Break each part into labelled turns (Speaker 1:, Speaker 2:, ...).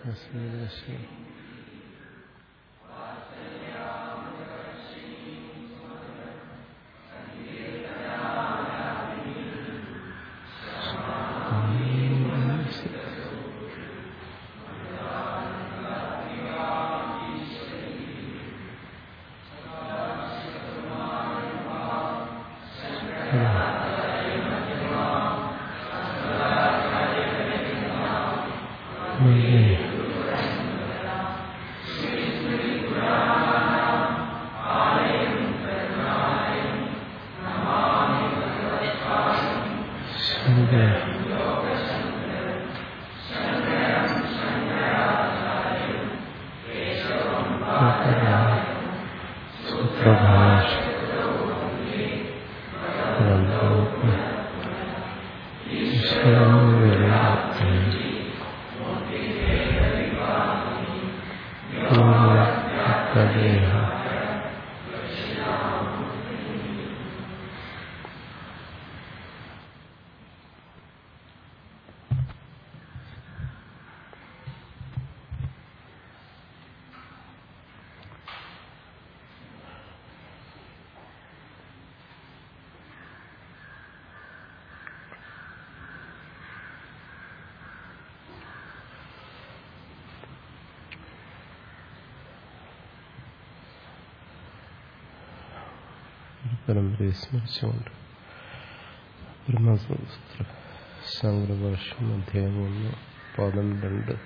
Speaker 1: പരമ്പരയെ സ്മരിച്ചുകൊണ്ട് ബ്രഹ്മസൂത്ര ശങ്കരഭാഷ്യം അധ്യായം ഒന്ന് പാദം രണ്ട്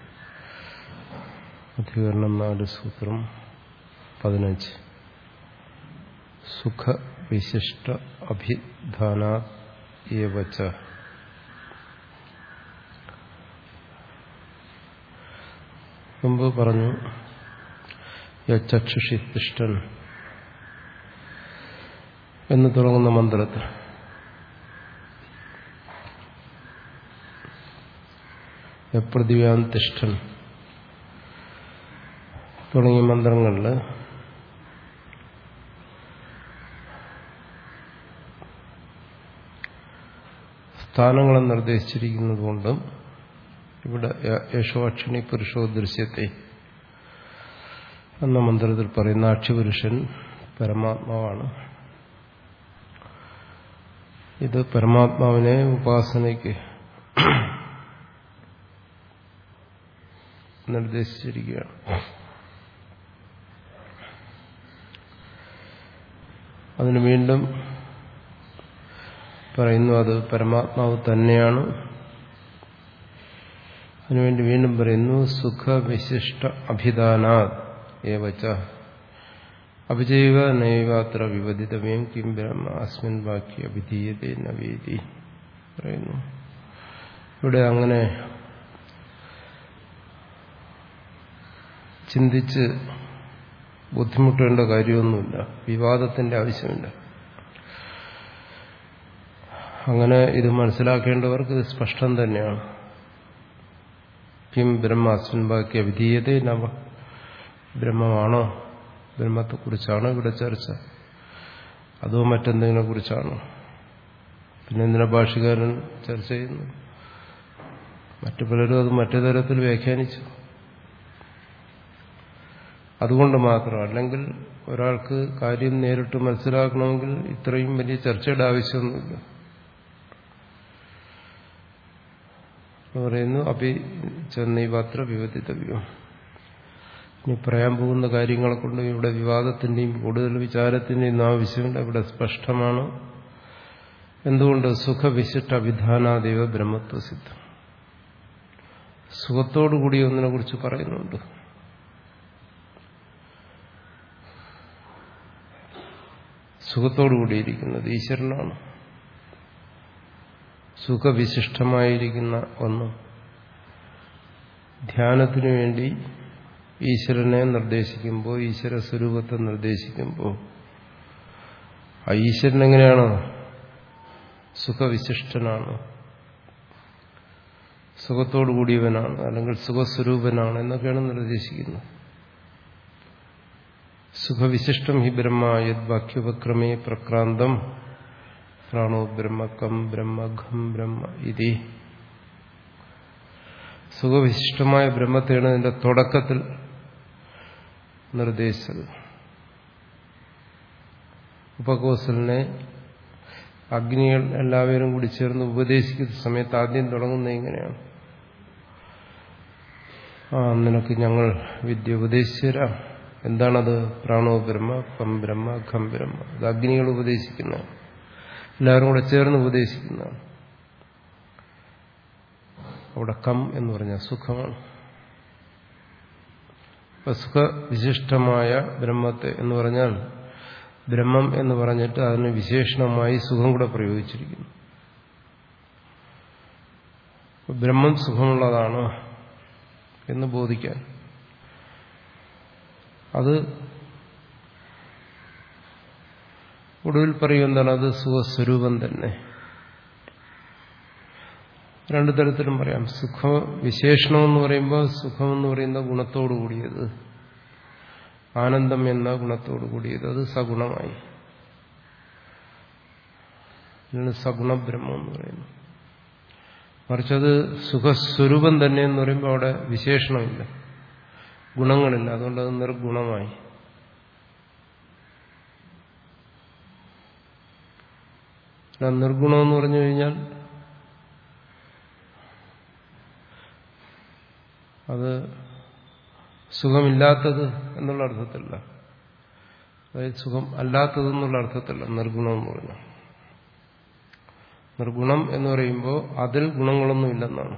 Speaker 1: അധികരണം നാല് സൂത്രം പതിനഞ്ച് സുഖ വിശിഷ്ട അഭിധാനാ ഏവച്ച മുമ്പ് പറഞ്ഞു ചക്ഷുഷി തിഷ്ടൻ എന്ന് തുടങ്ങുന്ന മന്ത്രത്തിൽ പ്രതിവ്യാന്തിഷ്ഠൻ തുടങ്ങിയ മന്ത്രങ്ങളിൽ സ്ഥാനങ്ങളെ നിർദ്ദേശിച്ചിരിക്കുന്നത് കൊണ്ടും ഇവിടെ യശോക്ഷണി പുരുഷോ ദൃശ്യത്തെ എന്ന മന്ത്രത്തിൽ പറയുന്ന അക്ഷിപുരുഷൻ പരമാത്മാവാണ് ഇത് പരമാത്മാവിനെ ഉപാസനയ്ക്ക് നിർദ്ദേശിച്ചിരിക്കുകയാണ് അതിന് വീണ്ടും പറയുന്നു അത് പരമാത്മാവ് തന്നെയാണ് അതിനുവേണ്ടി വീണ്ടും പറയുന്നു സുഖവിശിഷ്ട അഭിദാനാ ഏവച്ച അഭിജൈവ നൈവാത്ര വിവദിതവ്യം കിം ബ്രഹ്മ അസ്മിൻ ബാക്കി അഭിധീയതേ നവേദി പറയുന്നു ഇവിടെ അങ്ങനെ ചിന്തിച്ച് ബുദ്ധിമുട്ടേണ്ട കാര്യമൊന്നുമില്ല വിവാദത്തിന്റെ ആവശ്യമില്ല അങ്ങനെ ഇത് മനസ്സിലാക്കേണ്ടവർക്ക് ഇത് സ്പഷ്ടം തന്നെയാണ് കിം ബ്രഹ്മ അസ്മിൻ ബാക്കി അഭിധീയതേ നവ ബ്രഹ്മമാണോ ബ്രഹ്മത്തെക്കുറിച്ചാണ് ഇവിടെ ചർച്ച അതോ മറ്റെന്തെങ്കിലും കുറിച്ചാണോ പിന്നെ എന്തിനാ ഭാഷകാരൻ ചർച്ച ചെയ്യുന്നു മറ്റു പലരും അത് മറ്റു തരത്തിൽ വ്യാഖ്യാനിച്ചു അതുകൊണ്ട് മാത്രം അല്ലെങ്കിൽ ഒരാൾക്ക് കാര്യം നേരിട്ട് മനസ്സിലാക്കണമെങ്കിൽ ഇത്രയും വലിയ ചർച്ചയുടെ ആവശ്യമൊന്നുമില്ല പറയുന്നു അഭി ചെന്നൈപാത്ര വിവദിതവ്യം ഇനി പറയാൻ പോകുന്ന കാര്യങ്ങളെ കൊണ്ട് ഇവിടെ വിവാദത്തിന്റെയും കൂടുതൽ വിചാരത്തിന്റെയും ആവശ്യമില്ല ഇവിടെ സ്പഷ്ടമാണ് എന്തുകൊണ്ട് സുഖവിശിഷ്ട അഭിധാനാദേവ ബ്രഹ്മത്വ സിദ്ധം സുഖത്തോടുകൂടി ഒന്നിനെ കുറിച്ച് പറയുന്നുണ്ട് സുഖത്തോടുകൂടിയിരിക്കുന്നത് ഈശ്വരനാണ് സുഖവിശിഷ്ടമായിരിക്കുന്ന ഒന്ന് ധ്യാനത്തിനു വേണ്ടി ഈശ്വരനെ നിർദ്ദേശിക്കുമ്പോൾ ഈശ്വര സ്വരൂപത്തെ നിർദ്ദേശിക്കുമ്പോൾ ആ ഈശ്വരൻ എങ്ങനെയാണ് സുഖവിശിഷ്ടനാണ് സുഖത്തോടു കൂടിയവനാണ് അല്ലെങ്കിൽ സുഖസ്വരൂപനാണ് എന്നൊക്കെയാണ് നിർദ്ദേശിക്കുന്നത് സുഖവിശിഷ്ടം ഹി ബ്രഹ്മ യദ്വാക്യോപക്രമേ പ്രക്രാന്തം പ്രാണോ ബ്രഹ്മകം ബ്രഹ്മഘം ബ്രഹ്മ ഇതി സുഖവിശിഷ്ടമായ ബ്രഹ്മത്തെയാണ് ഇതിന്റെ തുടക്കത്തിൽ നിർദ്ദേശിച്ചത് ഉപകോസലിനെ അഗ്നികൾ എല്ലാവരും കൂടി ചേർന്ന് ഉപദേശിക്കുന്ന സമയത്ത് ആദ്യം തുടങ്ങുന്നത് ഇങ്ങനെയാണ് ആ നിനക്ക് ഞങ്ങൾ വിദ്യ ഉപദേശിച്ചു തരാം എന്താണത് പ്രാണോ ബ്രഹ്മ കം ബ്രഹ്മ ഖം ബ്രഹ്മ അത് അഗ്നികൾ ഉപദേശിക്കുന്ന എല്ലാവരും കൂടെ ചേർന്ന് ഉപദേശിക്കുന്നതാണ് അവിടെ കം എന്ന് പറഞ്ഞാൽ സുഖമാണ് അപ്പൊ സുഖവിശിഷ്ടമായ ബ്രഹ്മത്തെ എന്ന് പറഞ്ഞാൽ ബ്രഹ്മം എന്ന് പറഞ്ഞിട്ട് അതിന് വിശേഷണമായി സുഖം കൂടെ പ്രയോഗിച്ചിരിക്കുന്നു ബ്രഹ്മം സുഖമുള്ളതാണ് എന്ന് ബോധിക്കാൻ അത് ഒടുവിൽ പറയും എന്താണ് അത് സുഖസ്വരൂപം തന്നെ രണ്ടു തരത്തിലും പറയാം സുഖ വിശേഷണം എന്ന് പറയുമ്പോൾ സുഖം എന്ന് പറയുന്ന ഗുണത്തോടു കൂടിയത് ആനന്ദം എന്ന ഗുണത്തോടു കൂടിയത് അത് സഗുണമായി ഇതിനാണ് സഗുണബ്രഹ്മം എന്ന് പറയുന്നത് മറിച്ചത് സുഖസ്വരൂപം തന്നെ എന്ന് പറയുമ്പോൾ അവിടെ വിശേഷണമില്ല ഗുണങ്ങളില്ല അതുകൊണ്ട് അത് നിർഗുണമായി നിർഗുണം എന്ന് പറഞ്ഞു കഴിഞ്ഞാൽ അത് സുഖമില്ലാത്തത് എന്നുള്ള അർത്ഥത്തില്ല അതായത് സുഖം അല്ലാത്തത് എന്നുള്ള അർത്ഥത്തില്ല നിർഗുണം എന്ന് പറഞ്ഞു നിർഗുണം എന്ന് പറയുമ്പോൾ അതിൽ ഗുണങ്ങളൊന്നും ഇല്ലെന്നാണ്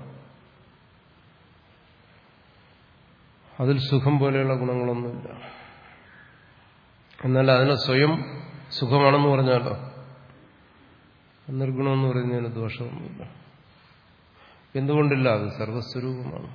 Speaker 1: അതിൽ സുഖം പോലെയുള്ള ഗുണങ്ങളൊന്നുമില്ല എന്നാൽ അതിനെ സ്വയം സുഖമാണെന്ന് പറഞ്ഞാലോ നിർഗുണമെന്ന് പറയുന്നതിന് ദോഷമൊന്നുമില്ല എന്തുകൊണ്ടില്ല അത് സർവസ്വരൂപമാണ്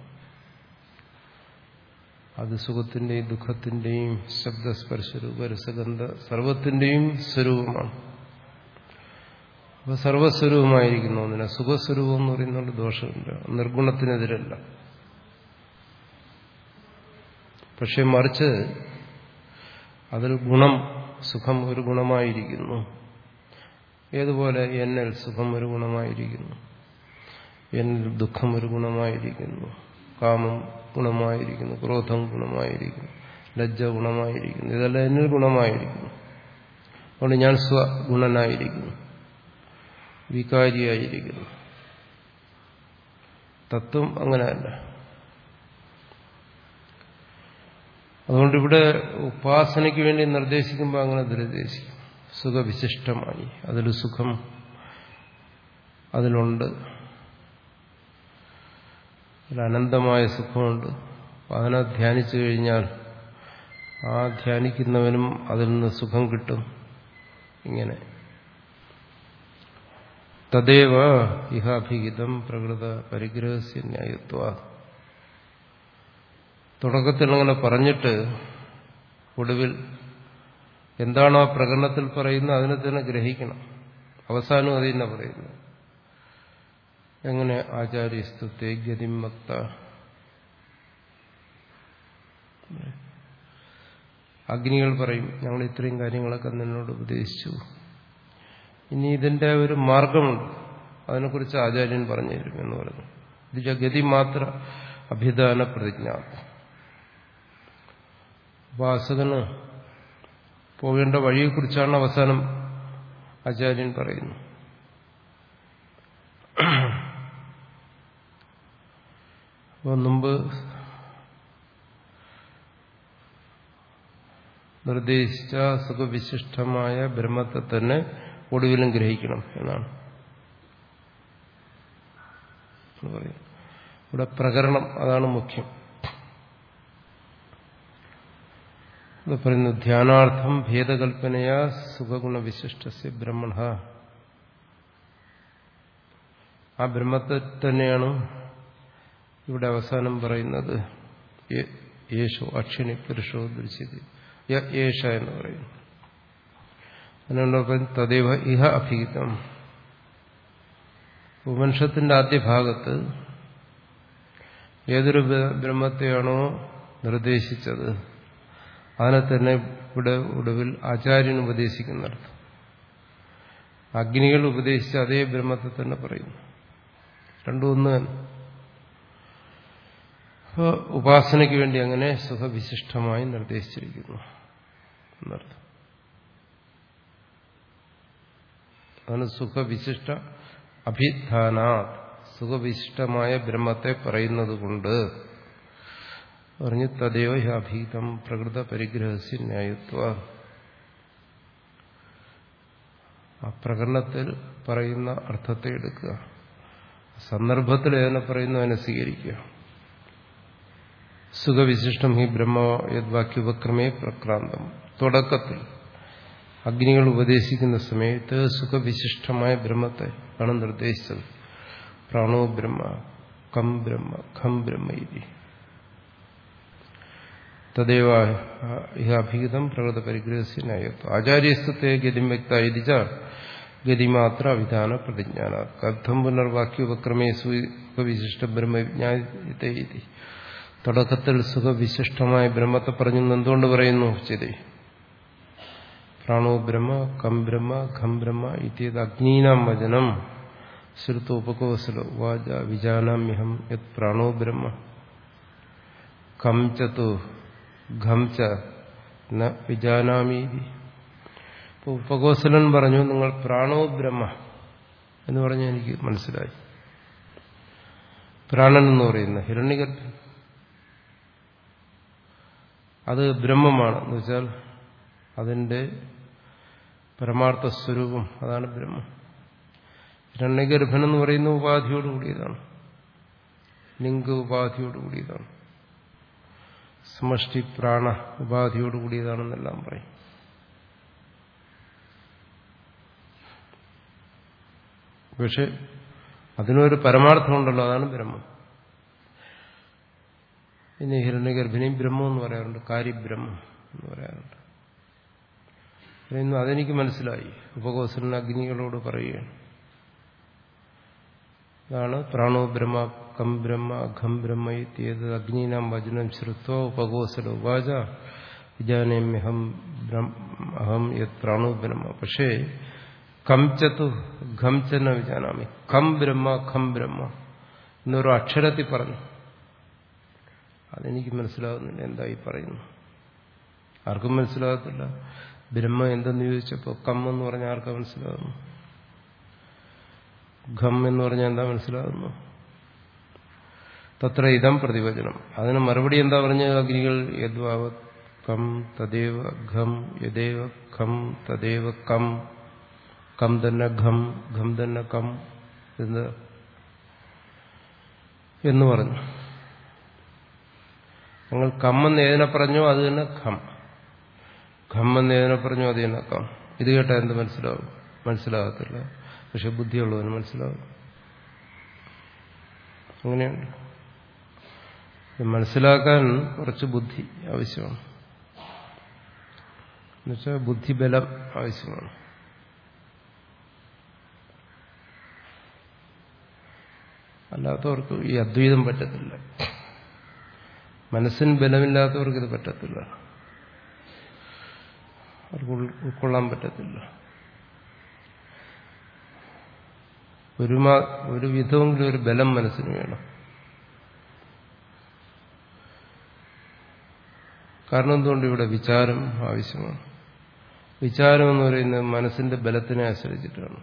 Speaker 1: അത് സുഖത്തിന്റെയും ദുഃഖത്തിന്റെയും ശബ്ദസ്പർശരൂപ രസഗന്ധ സർവത്തിന്റെയും സ്വരൂപമാണ് അപ്പൊ സർവസ്വരൂപമായിരിക്കുന്നു ഒന്നിനെ സുഖസ്വരൂപം എന്ന് പറയുന്നതുകൊണ്ട് ദോഷമില്ല നിർഗുണത്തിനെതിരല്ല പക്ഷെ മറിച്ച് അതിൽ ഗുണം സുഖം ഒരു ഗുണമായിരിക്കുന്നു ഏതുപോലെ എന്നിൽ സുഖം ഒരു ഗുണമായിരിക്കുന്നു എന്നിൽ ദുഃഖം ഒരു ഗുണമായിരിക്കുന്നു കാമം ഗുണമായിരിക്കുന്നു ക്രോധം ഗുണമായിരിക്കുന്നു ലജ്ജ ഗുണമായിരിക്കുന്നു ഇതെല്ലാം എന്നിൽ ഗുണമായിരിക്കുന്നു അതുകൊണ്ട് ഞാൻ സ്വഗുണനായിരിക്കുന്നു വികാരിയായിരിക്കുന്നു തത്വം അങ്ങനെയല്ല അതുകൊണ്ട് ഇവിടെ ഉപാസനയ്ക്ക് വേണ്ടി നിർദ്ദേശിക്കുമ്പോൾ അങ്ങനെ നിർദ്ദേശിക്കും സുഖവിശിഷ്ടമായി അതിൽ സുഖം അതിലുണ്ട് ഒരു അനന്തമായ സുഖമുണ്ട് അതിനെ ധ്യാനിച്ചു കഴിഞ്ഞാൽ ആ ധ്യാനിക്കുന്നവനും അതിൽ നിന്ന് സുഖം കിട്ടും ഇങ്ങനെ തദേവ ഇഹാഭിഹിതം പ്രകൃത പരിഗ്രഹസ്യ ന്യായത്വ തുടക്കത്തിൽ അങ്ങനെ പറഞ്ഞിട്ട് ഒടുവിൽ എന്താണോ ആ പ്രകടനത്തിൽ പറയുന്നത് അതിനെ തന്നെ ഗ്രഹിക്കണം അവസാനം അത് തന്നെ പറയുന്നു എങ്ങനെ ആചാര്യസ്തുത്തെ ഗതിമത്ത അഗ്നികൾ പറയും ഞങ്ങൾ ഇത്രയും കാര്യങ്ങളൊക്കെ നിന്നോട് ഉപദേശിച്ചു ഇനി ഇതിന്റെ ഒരു മാർഗമുണ്ട് അതിനെക്കുറിച്ച് ആചാര്യൻ പറഞ്ഞു തരും എന്ന് പറഞ്ഞു ഇത് ഗതി മാത്ര അഭിധാന പ്രതിജ്ഞ ഉപാസകന് പോകേണ്ട വഴിയെക്കുറിച്ചാണ് അവസാനം ആചാര്യൻ പറയുന്നത് അപ്പോൾ മുമ്പ് നിർദ്ദേശിച്ച സുഖവിശിഷ്ടമായ ബ്രഹ്മത്തെ തന്നെ ഒടുവിലും ഗ്രഹിക്കണം എന്നാണ് പറയും ഇവിടെ പ്രകരണം അതാണ് മുഖ്യം ഇവിടെ പറയുന്നു ധ്യാനാർത്ഥം ഭേദകൽപ്പനയാ സുഖഗുണവിശിഷ്ട ബ്രഹ്മണ ആ ബ്രഹ്മത്തെ തന്നെയാണ് ഇവിടെ അവസാനം പറയുന്നത് യേശോ അക്ഷിണി പുരുഷോ ദൃശ്യതി യേശ എന്ന് പറയുന്നു അതിനോടൊപ്പം തദൈവ ഇഹ അഭിഹിതം ഉപനിഷത്തിന്റെ ആദ്യ ഭാഗത്ത് ഏതൊരു ബ്രഹ്മത്തെയാണോ നിർദ്ദേശിച്ചത് അതിനെ തന്നെ ഇവിടെ ഒടുവിൽ ആചാര്യൻ ഉപദേശിക്കുന്നിടത്ത് അഗ്നികൾ ഉപദേശിച്ച അതേ ബ്രഹ്മത്തെ തന്നെ പറയുന്നു രണ്ടും ഒന്ന് തന്നെ അപ്പോൾ ഉപാസനയ്ക്ക് വേണ്ടി അങ്ങനെ സുഖവിശിഷ്ടമായി നിർദ്ദേശിച്ചിരിക്കുന്നു എന്നർത്ഥം അതാണ് സുഖവിശിഷ്ട അഭിധാന സുഖവിശിഷ്ടമായ ബ്രഹ്മത്തെ പറയുന്നത് കൊണ്ട് പറഞ്ഞു തദൈവ അഭീതം പ്രകൃത പരിഗ്രഹസ്യ ന്യായത്വ ആ പ്രകടനത്തിൽ പറയുന്ന അർത്ഥത്തെ എടുക്കുക സന്ദർഭത്തിൽ ഏതിനെ പറയുന്നു അതിനെ സ്വീകരിക്കുക സുഖവിശിഷ്ടം ഹി ബ്രഹ്മ യദ്വാക്യുപക്രമേ പ്രക്രാന്തം തുടക്കത്തിൽ അഗ്നികൾ ഉപദേശിക്കുന്ന സമയത്ത് സുഖവിശിഷ്ടമായ ബ്രഹ്മത്തെ ആണ് നിർദ്ദേശിച്ചത് പ്രാണോ ബ്രഹ്മ കം ബ്രഹ്മ ഖം ബ്രഹ്മ ഇതി തദൈവ ഇഹ അഭിഹിതം പ്രകൃത പരിഗ്രഹസ്യ ന്യായത്വം ആചാര്യസ്ഥത്തെ ഗതിം വ്യക്ത ഇതിച്ച ഗതിമാത്ര അവിധാന പ്രതിജ്ഞാന കഥം പുനർവാക്യോപക്രമേ സുഖവിശിഷ്ട ബ്രഹ്മവിജ്ഞാനത്തെ ഇതി തുടക്കത്തിൽ സുഖവിശിഷ്ടമായ ബ്രഹ്മത്തെ പറഞ്ഞു എന്തുകൊണ്ട് പറയുന്നു ചിതി പ്രാണോ ബ്രഹ്മ കം ബ്രഹ്മ ഖം ബ്രഹ്മ ഇത്യത് അഗ്നീനാം വചനം ശ്രുത്തോപകോസല ഉവാച വിജാനാമ്യഹം യത് പ്രാണോ ബ്രഹ്മ കം ചതു ഘം ച ന വിജാനാമി ഉപകോസലൻ പറഞ്ഞു നിങ്ങൾ പ്രാണോ ബ്രഹ്മ എന്ന് പറഞ്ഞ് എനിക്ക് മനസ്സിലായി പ്രാണൻ എന്ന് പറയുന്ന ഹിരണ്യഗർഭൻ അത് ബ്രഹ്മമാണ് എന്ന് വെച്ചാൽ അതിന്റെ പരമാർത്ഥ സ്വരൂപം അതാണ് ബ്രഹ്മം ഹിരണ്യഗർഭൻ എന്ന് പറയുന്ന ഉപാധിയോട് കൂടിയതാണ് ലിംഗ ഉപാധിയോട് കൂടിയതാണ് സമഷ്ടി പ്രാണ ഉപാധിയോട് കൂടിയതാണെന്നെല്ലാം പറയും പക്ഷെ അതിനൊരു പരമാർത്ഥമുണ്ടല്ലോ അതാണ് ബ്രഹ്മം ഇനി ഹിരണ്യഗർഭിണിയും ബ്രഹ്മം എന്ന് പറയാറുണ്ട് കാര്യബ്രഹ്മം എന്ന് പറയാറുണ്ട് പറയുന്നു അതെനിക്ക് മനസ്സിലായി ഉപകോസലൻ അഗ്നികളോട് പറയുകയാണ് അതാണ് പ്രാണോ ബ്രഹ്മ കം ബ്രഹ്മ അഘം ബ്രഹ്മ ഇത്യേത് അഗ്നീനാം വചനം ശ്രുത്വ ഉപകോസല ഉപാച വിജാനേമ്യഹം അഹം യത് പ്രാണോ ബ്രഹ്മ പക്ഷേ കംചത്തു ഘംചന വിജാനാമി കം ബ്രഹ്മ ഖം ബ്രഹ്മ എന്നൊരു അക്ഷരത്തിൽ പറഞ്ഞു അതെനിക്ക് മനസ്സിലാകുന്നില്ല എന്തായി പറയുന്നു ആർക്കും മനസ്സിലാകത്തില്ല ബ്രഹ്മ എന്തെന്ന് ചോദിച്ചപ്പോൾ കം എന്ന് പറഞ്ഞാൽ ആർക്കാ മനസ്സിലാകുന്നു ഘം എന്ന് പറഞ്ഞാൽ എന്താ മനസ്സിലാകുന്നു തത്ര ഇതം പ്രതിവചനം അതിന് മറുപടി എന്താ പറഞ്ഞത് അഗ്നികൾ യദ്വാവത് കം തദേവ ഘം യദേവ ഖം തദേവ കം കം തന്നെ ഘം ഘം തന്നെ കം എന്ന് എന്ന് പറഞ്ഞു ഞങ്ങൾ കമ്മെന്ന് ഏതിനെ പറഞ്ഞോ അത് തന്നെ ഖം ഖം എന്ന് ഏതിനെ പറഞ്ഞോ അത് തന്നെ കം ഇത് കേട്ടാൽ എന്ത് മനസ്സിലാവും മനസ്സിലാകത്തില്ല പക്ഷെ ബുദ്ധിയുള്ളവന് മനസ്സിലാവും അങ്ങനെയുണ്ട് മനസ്സിലാക്കാൻ കുറച്ച് ബുദ്ധി ആവശ്യമാണ് എന്നുവെച്ചാൽ ബുദ്ധിബലം ആവശ്യമാണ് അല്ലാത്തവർക്ക് ഈ അദ്വൈതം പറ്റത്തില്ല മനസ്സിന് ബലമില്ലാത്തവർക്ക് ഇത് പറ്റത്തില്ല അവർക്ക് ഉൾക്കൊള്ളാൻ പറ്റത്തില്ല ഒരു ഒരു വിധമെങ്കിലും ഒരു ബലം മനസ്സിന് വേണം കാരണം എന്തുകൊണ്ട് ഇവിടെ വിചാരം ആവശ്യമാണ് വിചാരം എന്ന് പറയുന്നത് മനസ്സിന്റെ ബലത്തിനെ ആശ്രയിച്ചിട്ടാണ്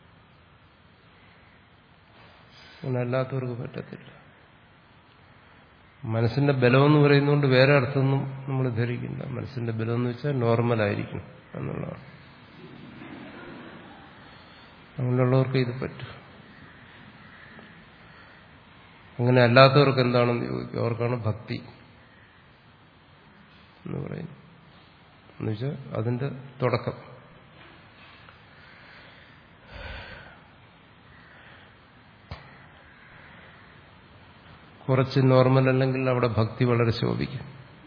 Speaker 1: അങ്ങനെ അല്ലാത്തവർക്ക് പറ്റത്തില്ല മനസ്സിന്റെ ബലമെന്ന് പറയുന്നതുകൊണ്ട് വേറെ അർത്ഥമൊന്നും നമ്മൾ ധരിക്കില്ല മനസ്സിന്റെ ബലം എന്ന് വെച്ചാൽ നോർമലായിരിക്കും എന്നുള്ളതാണ് അങ്ങനെയുള്ളവർക്ക് ഇത് പറ്റും അങ്ങനെ അല്ലാത്തവർക്ക് എന്താണെന്ന് ചോദിക്കും അവർക്കാണ് ഭക്തി എന്ന് പറയുന്നു എന്നുവെച്ചാൽ അതിന്റെ തുടക്കം കുറച്ച് നോർമൽ അല്ലെങ്കിൽ അവിടെ ഭക്തി വളരെ ശോഭിക്കും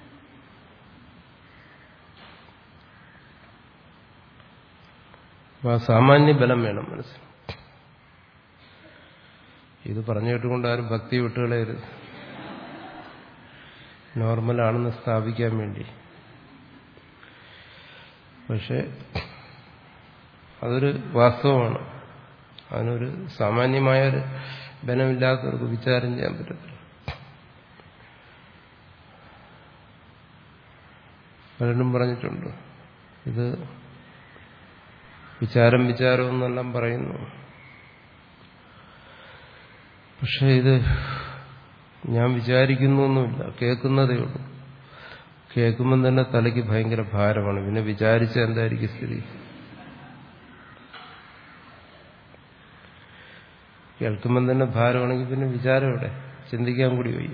Speaker 1: അപ്പൊ ആ സാമാന്യ ബലം വേണം മനസ്സിൽ ഇത് പറഞ്ഞു കേട്ടുകൊണ്ട് ആരും ഭക്തി വിട്ടുകളയരുത് നോർമലാണെന്ന് സ്ഥാപിക്കാൻ വേണ്ടി പക്ഷെ അതൊരു വാസ്തവമാണ് അതിനൊരു സാമാന്യമായൊരു ബലമില്ലാത്തവർക്ക് വിചാരം ചെയ്യാൻ പറ്റത്തില്ല പലരും പറഞ്ഞിട്ടുണ്ട് ഇത് വിചാരം വിചാരം എന്നെല്ലാം പറയുന്നു പക്ഷെ ഇത് ഞാൻ വിചാരിക്കുന്നൊന്നുമില്ല കേൾക്കുന്നതേ ഉള്ളൂ കേൾക്കുമ്പം തന്നെ തലയ്ക്ക് ഭയങ്കര ഭാരമാണ് പിന്നെ വിചാരിച്ച എന്തായിരിക്കും സ്ഥിതി കേൾക്കുമ്പം തന്നെ ഭാരമാണെങ്കിൽ പിന്നെ വിചാരം എവിടെ ചിന്തിക്കാൻ കൂടി വയ്യ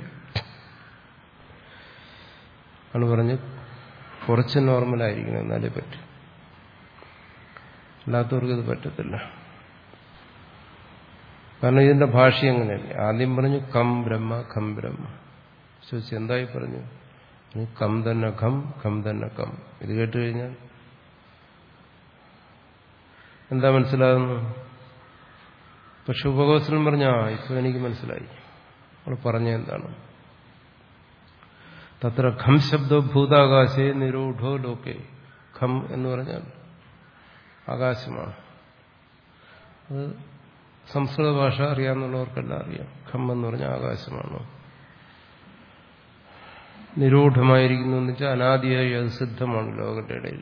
Speaker 1: ആണ് പറഞ്ഞ് കുറച്ച് നോർമലായിരിക്കണം എന്നാലേ പറ്റും അല്ലാത്തവർക്ക് ഇത് പറ്റത്തില്ല കാരണം ഇതിന്റെ ഭാഷ എങ്ങനെയല്ലേ ആദ്യം പറഞ്ഞു കം ബ്രഹ്മ ഖം ബ്രഹ്മ ചോദിച്ചു എന്തായി പറഞ്ഞു കം തന്നെ ഖം ഖം തന്നെ കം ഇത് കേട്ട് കഴിഞ്ഞാൽ എന്താ മനസ്സിലാകുന്നു പക്ഷെ ഉപകോസനം പറഞ്ഞ ആ ഇപ്പൊ എനിക്ക് മനസ്സിലായി അവൾ പറഞ്ഞ എന്താണ് തത്ര ഖം ശബ്ദോ ഭൂതാകാശേ നിരൂഢോ ലോകെ ഖം എന്ന് പറഞ്ഞാൽ ആകാശമാണ് അത് സംസ്കൃത ഭാഷ അറിയാമെന്നുള്ളവർക്കെല്ലാം അറിയാം ഖം എന്ന് പറഞ്ഞാൽ ആകാശമാണ് നിരൂഢമായിരിക്കുന്നു എന്ന് വെച്ചാൽ അനാദിയായി അത് സിദ്ധമാണ് ലോകത്തിന്റെ ഇടയിൽ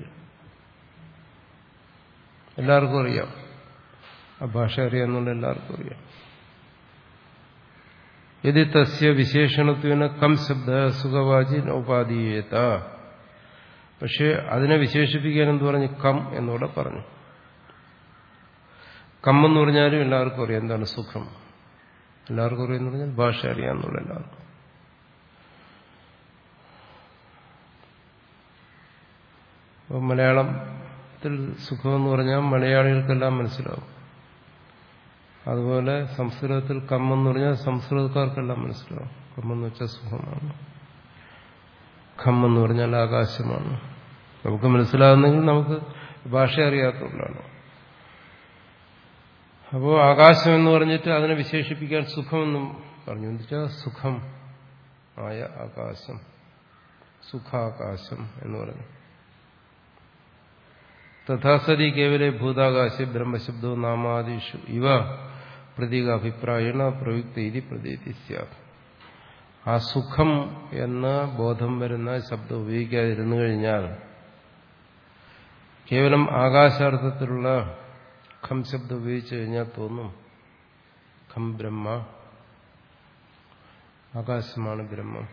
Speaker 1: എല്ലാവർക്കും അറിയാം ആ ഭാഷ അറിയാമെന്നുള്ള എല്ലാവർക്കും അറിയാം യതി തസ്യ വിശേഷണത്വന കം ശബ്ദ സുഖവാചി ഉപാധീയത പക്ഷെ അതിനെ വിശേഷിപ്പിക്കാൻ എന്ത് പറഞ്ഞു കം എന്നൂടെ പറഞ്ഞു കം എന്ന് പറഞ്ഞാലും എല്ലാവർക്കും അറിയാം എന്താണ് സുഖം എല്ലാവർക്കും അറിയാന്ന് പറഞ്ഞാൽ ഭാഷ അറിയാമെന്നുള്ള എല്ലാവർക്കും അപ്പം മലയാളത്തിൽ സുഖമെന്ന് പറഞ്ഞാൽ മലയാളികൾക്കെല്ലാം മനസ്സിലാവും അതുപോലെ സംസ്കൃതത്തിൽ കമ്മെന്ന് പറഞ്ഞാൽ സംസ്കൃതക്കാർക്കെല്ലാം മനസ്സിലാവും കമ്മെന്ന് വെച്ചാൽ സുഖമാണ് ഖമ്മെന്ന് പറഞ്ഞാൽ ആകാശമാണ് നമുക്ക് മനസ്സിലാകുന്നെങ്കിൽ നമുക്ക് ഭാഷ അറിയാത്തതുകൊണ്ടാണ് അപ്പോൾ ആകാശം എന്ന് പറഞ്ഞിട്ട് അതിനെ വിശേഷിപ്പിക്കാൻ സുഖമെന്നും പറഞ്ഞു എന്ന് വെച്ചാൽ സുഖം ആയ ആകാശം സുഖാകാശം എന്ന് പറഞ്ഞു തഥാസതി കേവലെ ഭൂതാകാശ ബ്രഹ്മശബ്ദവും നാമാദിഷു ഇവ പ്രതീക അഭിപ്രായണ പ്രയുക്ത ഇതി പ്രതീതി ആ സുഖം എന്ന ബോധം വരുന്ന ശബ്ദം ഉപയോഗിക്കാതിരുന്നു കഴിഞ്ഞാൽ കേവലം ആകാശാർത്ഥത്തിലുള്ള ഖം ശബ്ദം ഉപയോഗിച്ചു കഴിഞ്ഞാൽ തോന്നും ഖം ബ്രഹ്മ ആകാശമാണ് ബ്രഹ്മം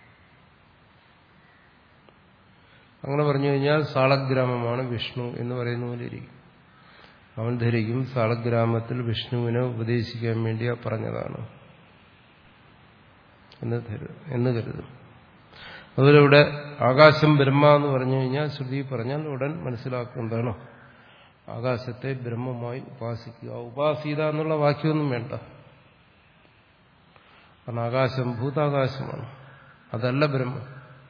Speaker 1: അങ്ങനെ പറഞ്ഞു കഴിഞ്ഞാൽ സാളഗ്രാമമാണ് വിഷ്ണു എന്ന് പറയുന്ന പോലെ ഇരിക്കും അവൻ ധരിക്കും സാളഗ്രാമത്തിൽ വിഷ്ണുവിനെ ഉപദേശിക്കാൻ വേണ്ടി പറഞ്ഞതാണ് എന്ന് കരുതും അതുപോലെ ഇവിടെ ആകാശം ബ്രഹ്മ എന്ന് പറഞ്ഞു കഴിഞ്ഞാൽ ശ്രുതി പറഞ്ഞാൽ ഉടൻ മനസ്സിലാക്കുന്നതാണ് ആകാശത്തെ ബ്രഹ്മമായി ഉപാസിക്കുക ഉപാസീത എന്നുള്ള വാക്യമൊന്നും വേണ്ട കാരണം ആകാശം ഭൂതാകാശമാണ് അതല്ല ബ്രഹ്മം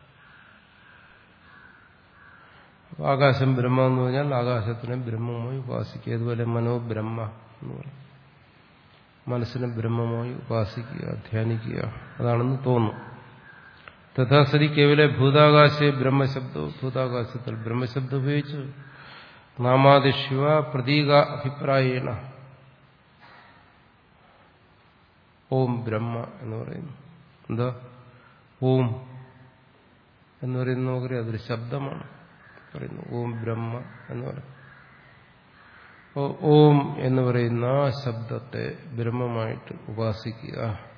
Speaker 1: ആകാശം ബ്രഹ്മ എന്ന് പറഞ്ഞാൽ ആകാശത്തിനെ ബ്രഹ്മമായി ഉപാസിക്കുക അതുപോലെ മനോബ്രഹ്മ എന്ന് പറയും മനസ്സിനെ ബ്രഹ്മമായി ഉപാസിക്കുക ധ്യാനിക്കുക അതാണെന്ന് തോന്നും തഥാസരി കേവല ഭൂതാകാശെ ബ്രഹ്മശബ്ദവും ഭൂതാകാശത്തിൽ ബ്രഹ്മശബ്ദം ഉപയോഗിച്ചു നാമാദിശിവ പ്രതീക അഭിപ്രായേണ ഓം ബ്രഹ്മ എന്ന് പറയുന്നു എന്താ ഓം എന്ന് പറയുന്ന നോക്കറിയാം അതൊരു ശബ്ദമാണ് പറയുന്നു ഓം ബ്രഹ്മ എന്ന് പറയും ഓം എന്ന് പറയുന്ന ശബ്ദത്തെ ബ്രഹ്മമായിട്ട് ഉപാസിക്കുക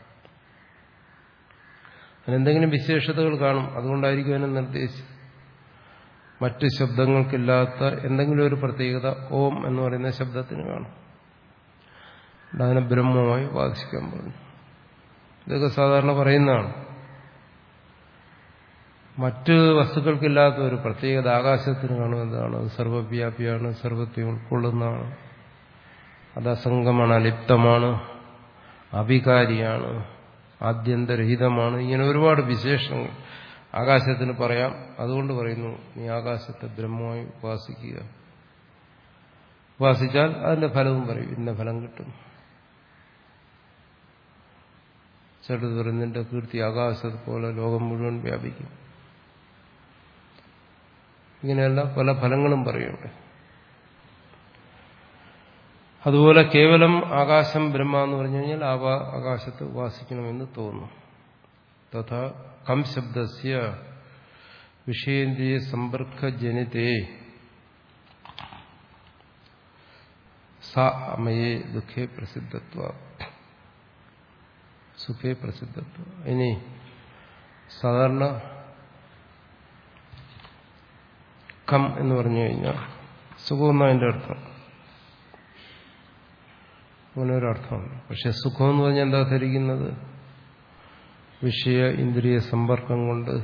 Speaker 1: അതിനെന്തെങ്കിലും വിശേഷതകൾ കാണും അതുകൊണ്ടായിരിക്കും അതിനെ നിർദ്ദേശിച്ചത് മറ്റ് ശബ്ദങ്ങൾക്കില്ലാത്ത എന്തെങ്കിലും ഒരു പ്രത്യേകത ഓം എന്ന് പറയുന്ന ശബ്ദത്തിന് കാണും അതിനെ ബ്രഹ്മമായി ഉപാസിക്കാൻ പറഞ്ഞു ഇതൊക്കെ സാധാരണ പറയുന്നതാണ് മറ്റ് വസ്തുക്കൾക്കില്ലാത്ത ഒരു പ്രത്യേകത ആകാശത്തിന് കാണും എന്താണ് അത് സർവവ്യാപിയാണ് സർവത്തെ ഉൾക്കൊള്ളുന്നതാണ് അത് അസംഗമാണ് അലിപ്തമാണ് അവികാരിയാണ് ആദ്യന്തരഹിതമാണ് ഇങ്ങനെ ഒരുപാട് വിശേഷങ്ങൾ ആകാശത്തിന് പറയാം അതുകൊണ്ട് പറയുന്നു നീ ആകാശത്തെ ബ്രഹ്മമായി ഉപാസിക്കുക ഉപാസിച്ചാൽ അതിന്റെ ഫലവും പറയും ഇന്ന ഫലം കിട്ടും ചെറുത് പറയുന്നതിന്റെ കീർത്തി ആകാശത്ത് പോലെ ലോകം മുഴുവൻ വ്യാപിക്കും ഇങ്ങനെയല്ല പല ഫലങ്ങളും പറയുന്നുണ്ട് അതുപോലെ കേവലം ആകാശം ബ്രഹ്മ എന്ന് പറഞ്ഞു കഴിഞ്ഞാൽ ആകാശത്ത് ഉപാസിക്കണമെന്ന് തോന്നുന്നു തഥാ കം ശബ്ദസ്യ വിഷയേന്ദ്രിയ സമ്പർക്കജനിതേ സ അമയെ ദുഃഖേ പ്രസിദ്ധത്വ സുഖേ പ്രസിദ്ധത്വ ഇനി സാധാരണ കം എന്ന് പറഞ്ഞു കഴിഞ്ഞാൽ സുഖം എന്നതിൻ്റെ അർത്ഥം അങ്ങനെ ഒരു അർത്ഥമുണ്ട് പക്ഷെ സുഖം എന്ന് പറഞ്ഞാൽ എന്താ ധരിക്കുന്നത് വിഷയ ഇന്ദ്രിയ സമ്പർക്കം കൊണ്ട്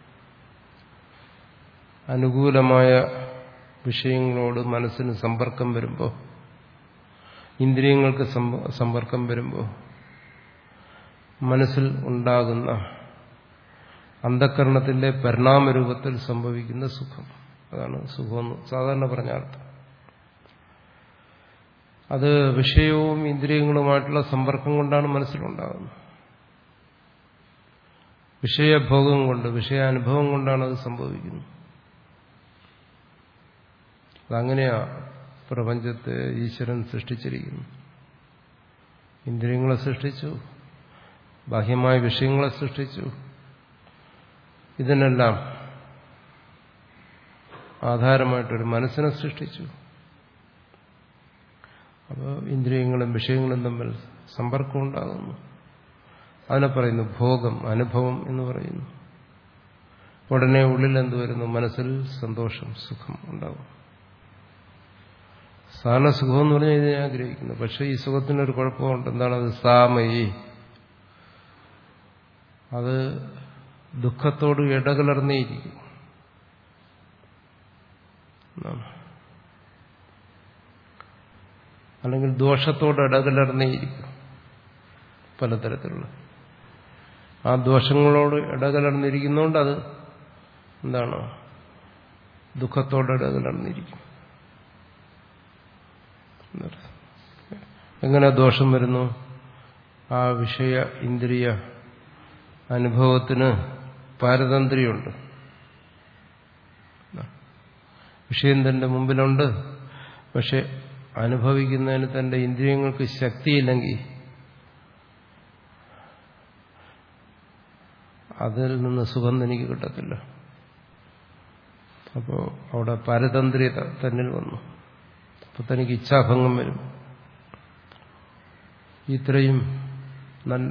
Speaker 1: അനുകൂലമായ വിഷയങ്ങളോട് മനസ്സിന് സമ്പർക്കം വരുമ്പോൾ ഇന്ദ്രിയങ്ങൾക്ക് സമ്പർക്കം വരുമ്പോൾ മനസ്സിൽ ഉണ്ടാകുന്ന അന്ധകരണത്തിന്റെ പരിണാമരൂപത്തിൽ സംഭവിക്കുന്ന സുഖം അതാണ് സുഖമെന്ന് സാധാരണ പറഞ്ഞ അർത്ഥം അത് വിഷയവും ഇന്ദ്രിയങ്ങളുമായിട്ടുള്ള സമ്പർക്കം കൊണ്ടാണ് മനസ്സിലുണ്ടാകുന്നത് വിഷയഭോഗം കൊണ്ട് വിഷയാനുഭവം കൊണ്ടാണ് അത് സംഭവിക്കുന്നത് അതങ്ങനെയാ പ്രപഞ്ചത്തെ ഈശ്വരൻ സൃഷ്ടിച്ചിരിക്കുന്നു ഇന്ദ്രിയങ്ങളെ സൃഷ്ടിച്ചു ബാഹ്യമായ വിഷയങ്ങളെ സൃഷ്ടിച്ചു ഇതിനെല്ലാം ആധാരമായിട്ടൊരു മനസ്സിനെ സൃഷ്ടിച്ചു അപ്പോൾ ഇന്ദ്രിയങ്ങളും വിഷയങ്ങളും തമ്മിൽ സമ്പർക്കം ഉണ്ടാകുന്നു അതിനെ പറയുന്നു ഭോഗം അനുഭവം എന്ന് പറയുന്നു ഉടനെ ഉള്ളിൽ എന്ത് വരുന്നു മനസ്സിൽ സന്തോഷം സുഖം ഉണ്ടാകും സാധാരണ സുഖം എന്ന് പറഞ്ഞാൽ ഇതിനെ ആഗ്രഹിക്കുന്നു പക്ഷെ ഈ സുഖത്തിനൊരു കുഴപ്പമുണ്ട് എന്താണത് സാമയി അത് ദുഃഖത്തോട് ഇടകലർന്നേയിരിക്കും അല്ലെങ്കിൽ ദോഷത്തോട് ഇടകലർന്നേയിരിക്കും പലതരത്തിലുള്ള ആ ദോഷങ്ങളോട് ഇടകലർന്നിരിക്കുന്നതുകൊണ്ട് അത് എന്താണ് ദുഃഖത്തോട് ഇടകലർന്നിരിക്കും എങ്ങനെ ദോഷം വരുന്നു ആ വിഷയ ഇന്ദ്രിയ അനുഭവത്തിന് പാരതന്ത്ര്യമുണ്ട് വിഷയം തന്റെ മുമ്പിലുണ്ട് പക്ഷെ അനുഭവിക്കുന്നതിന് തന്റെ ഇന്ദ്രിയങ്ങൾക്ക് ശക്തിയില്ലെങ്കിൽ അതിൽ നിന്ന് സുഖം എനിക്ക് കിട്ടത്തില്ല അപ്പോൾ അവിടെ പാരതന്ത്ര്യത തന്നിൽ വന്നു അപ്പോൾ തനിക്ക് ഇച്ഛാഭംഗം വരും ഇത്രയും നല്ല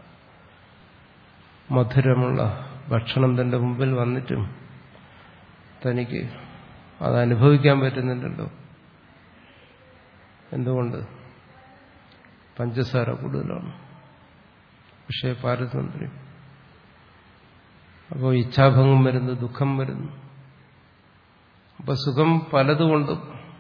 Speaker 1: മധുരമുള്ള ഭക്ഷണം തന്റെ മുമ്പിൽ വന്നിട്ടും തനിക്ക് അത് അനുഭവിക്കാൻ പറ്റുന്നില്ലല്ലോ എന്തുകൊണ്ട് പഞ്ചസാര കൂടുതലാണ് പക്ഷേ പാരതന്ത്ര്യം അപ്പോൾ ഇച്ഛാഭംഗം വരുന്നു ദുഃഖം വരുന്നു അപ്പൊ സുഖം പലതുകൊണ്ടും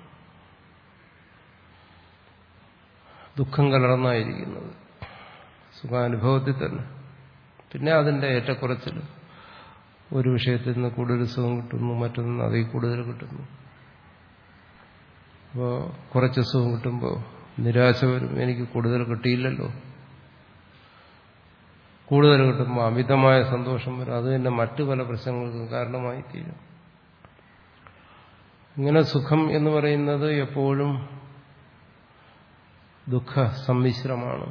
Speaker 1: ദുഃഖം കലർന്നായിരിക്കുന്നത് സുഖാനുഭവത്തിൽ തന്നെ പിന്നെ അതിന്റെ ഏറ്റക്കുറച്ചിൽ ഒരു വിഷയത്തിൽ നിന്ന് കൂടുതൽ സുഖം കിട്ടുന്നു മറ്റൊന്ന് അതിൽ കൂടുതൽ കിട്ടുന്നു അപ്പോൾ കുറച്ച് സുഖം കിട്ടുമ്പോൾ നിരാശ വരും എനിക്ക് കൂടുതൽ കിട്ടിയില്ലല്ലോ കൂടുതൽ കിട്ടുമ്പോൾ അമിതമായ സന്തോഷം വരും അത് തന്നെ മറ്റു പല പ്രശ്നങ്ങൾക്കും കാരണമായി തീരും ഇങ്ങനെ സുഖം എന്ന് പറയുന്നത് എപ്പോഴും ദുഃഖ സമ്മിശ്രമാണ്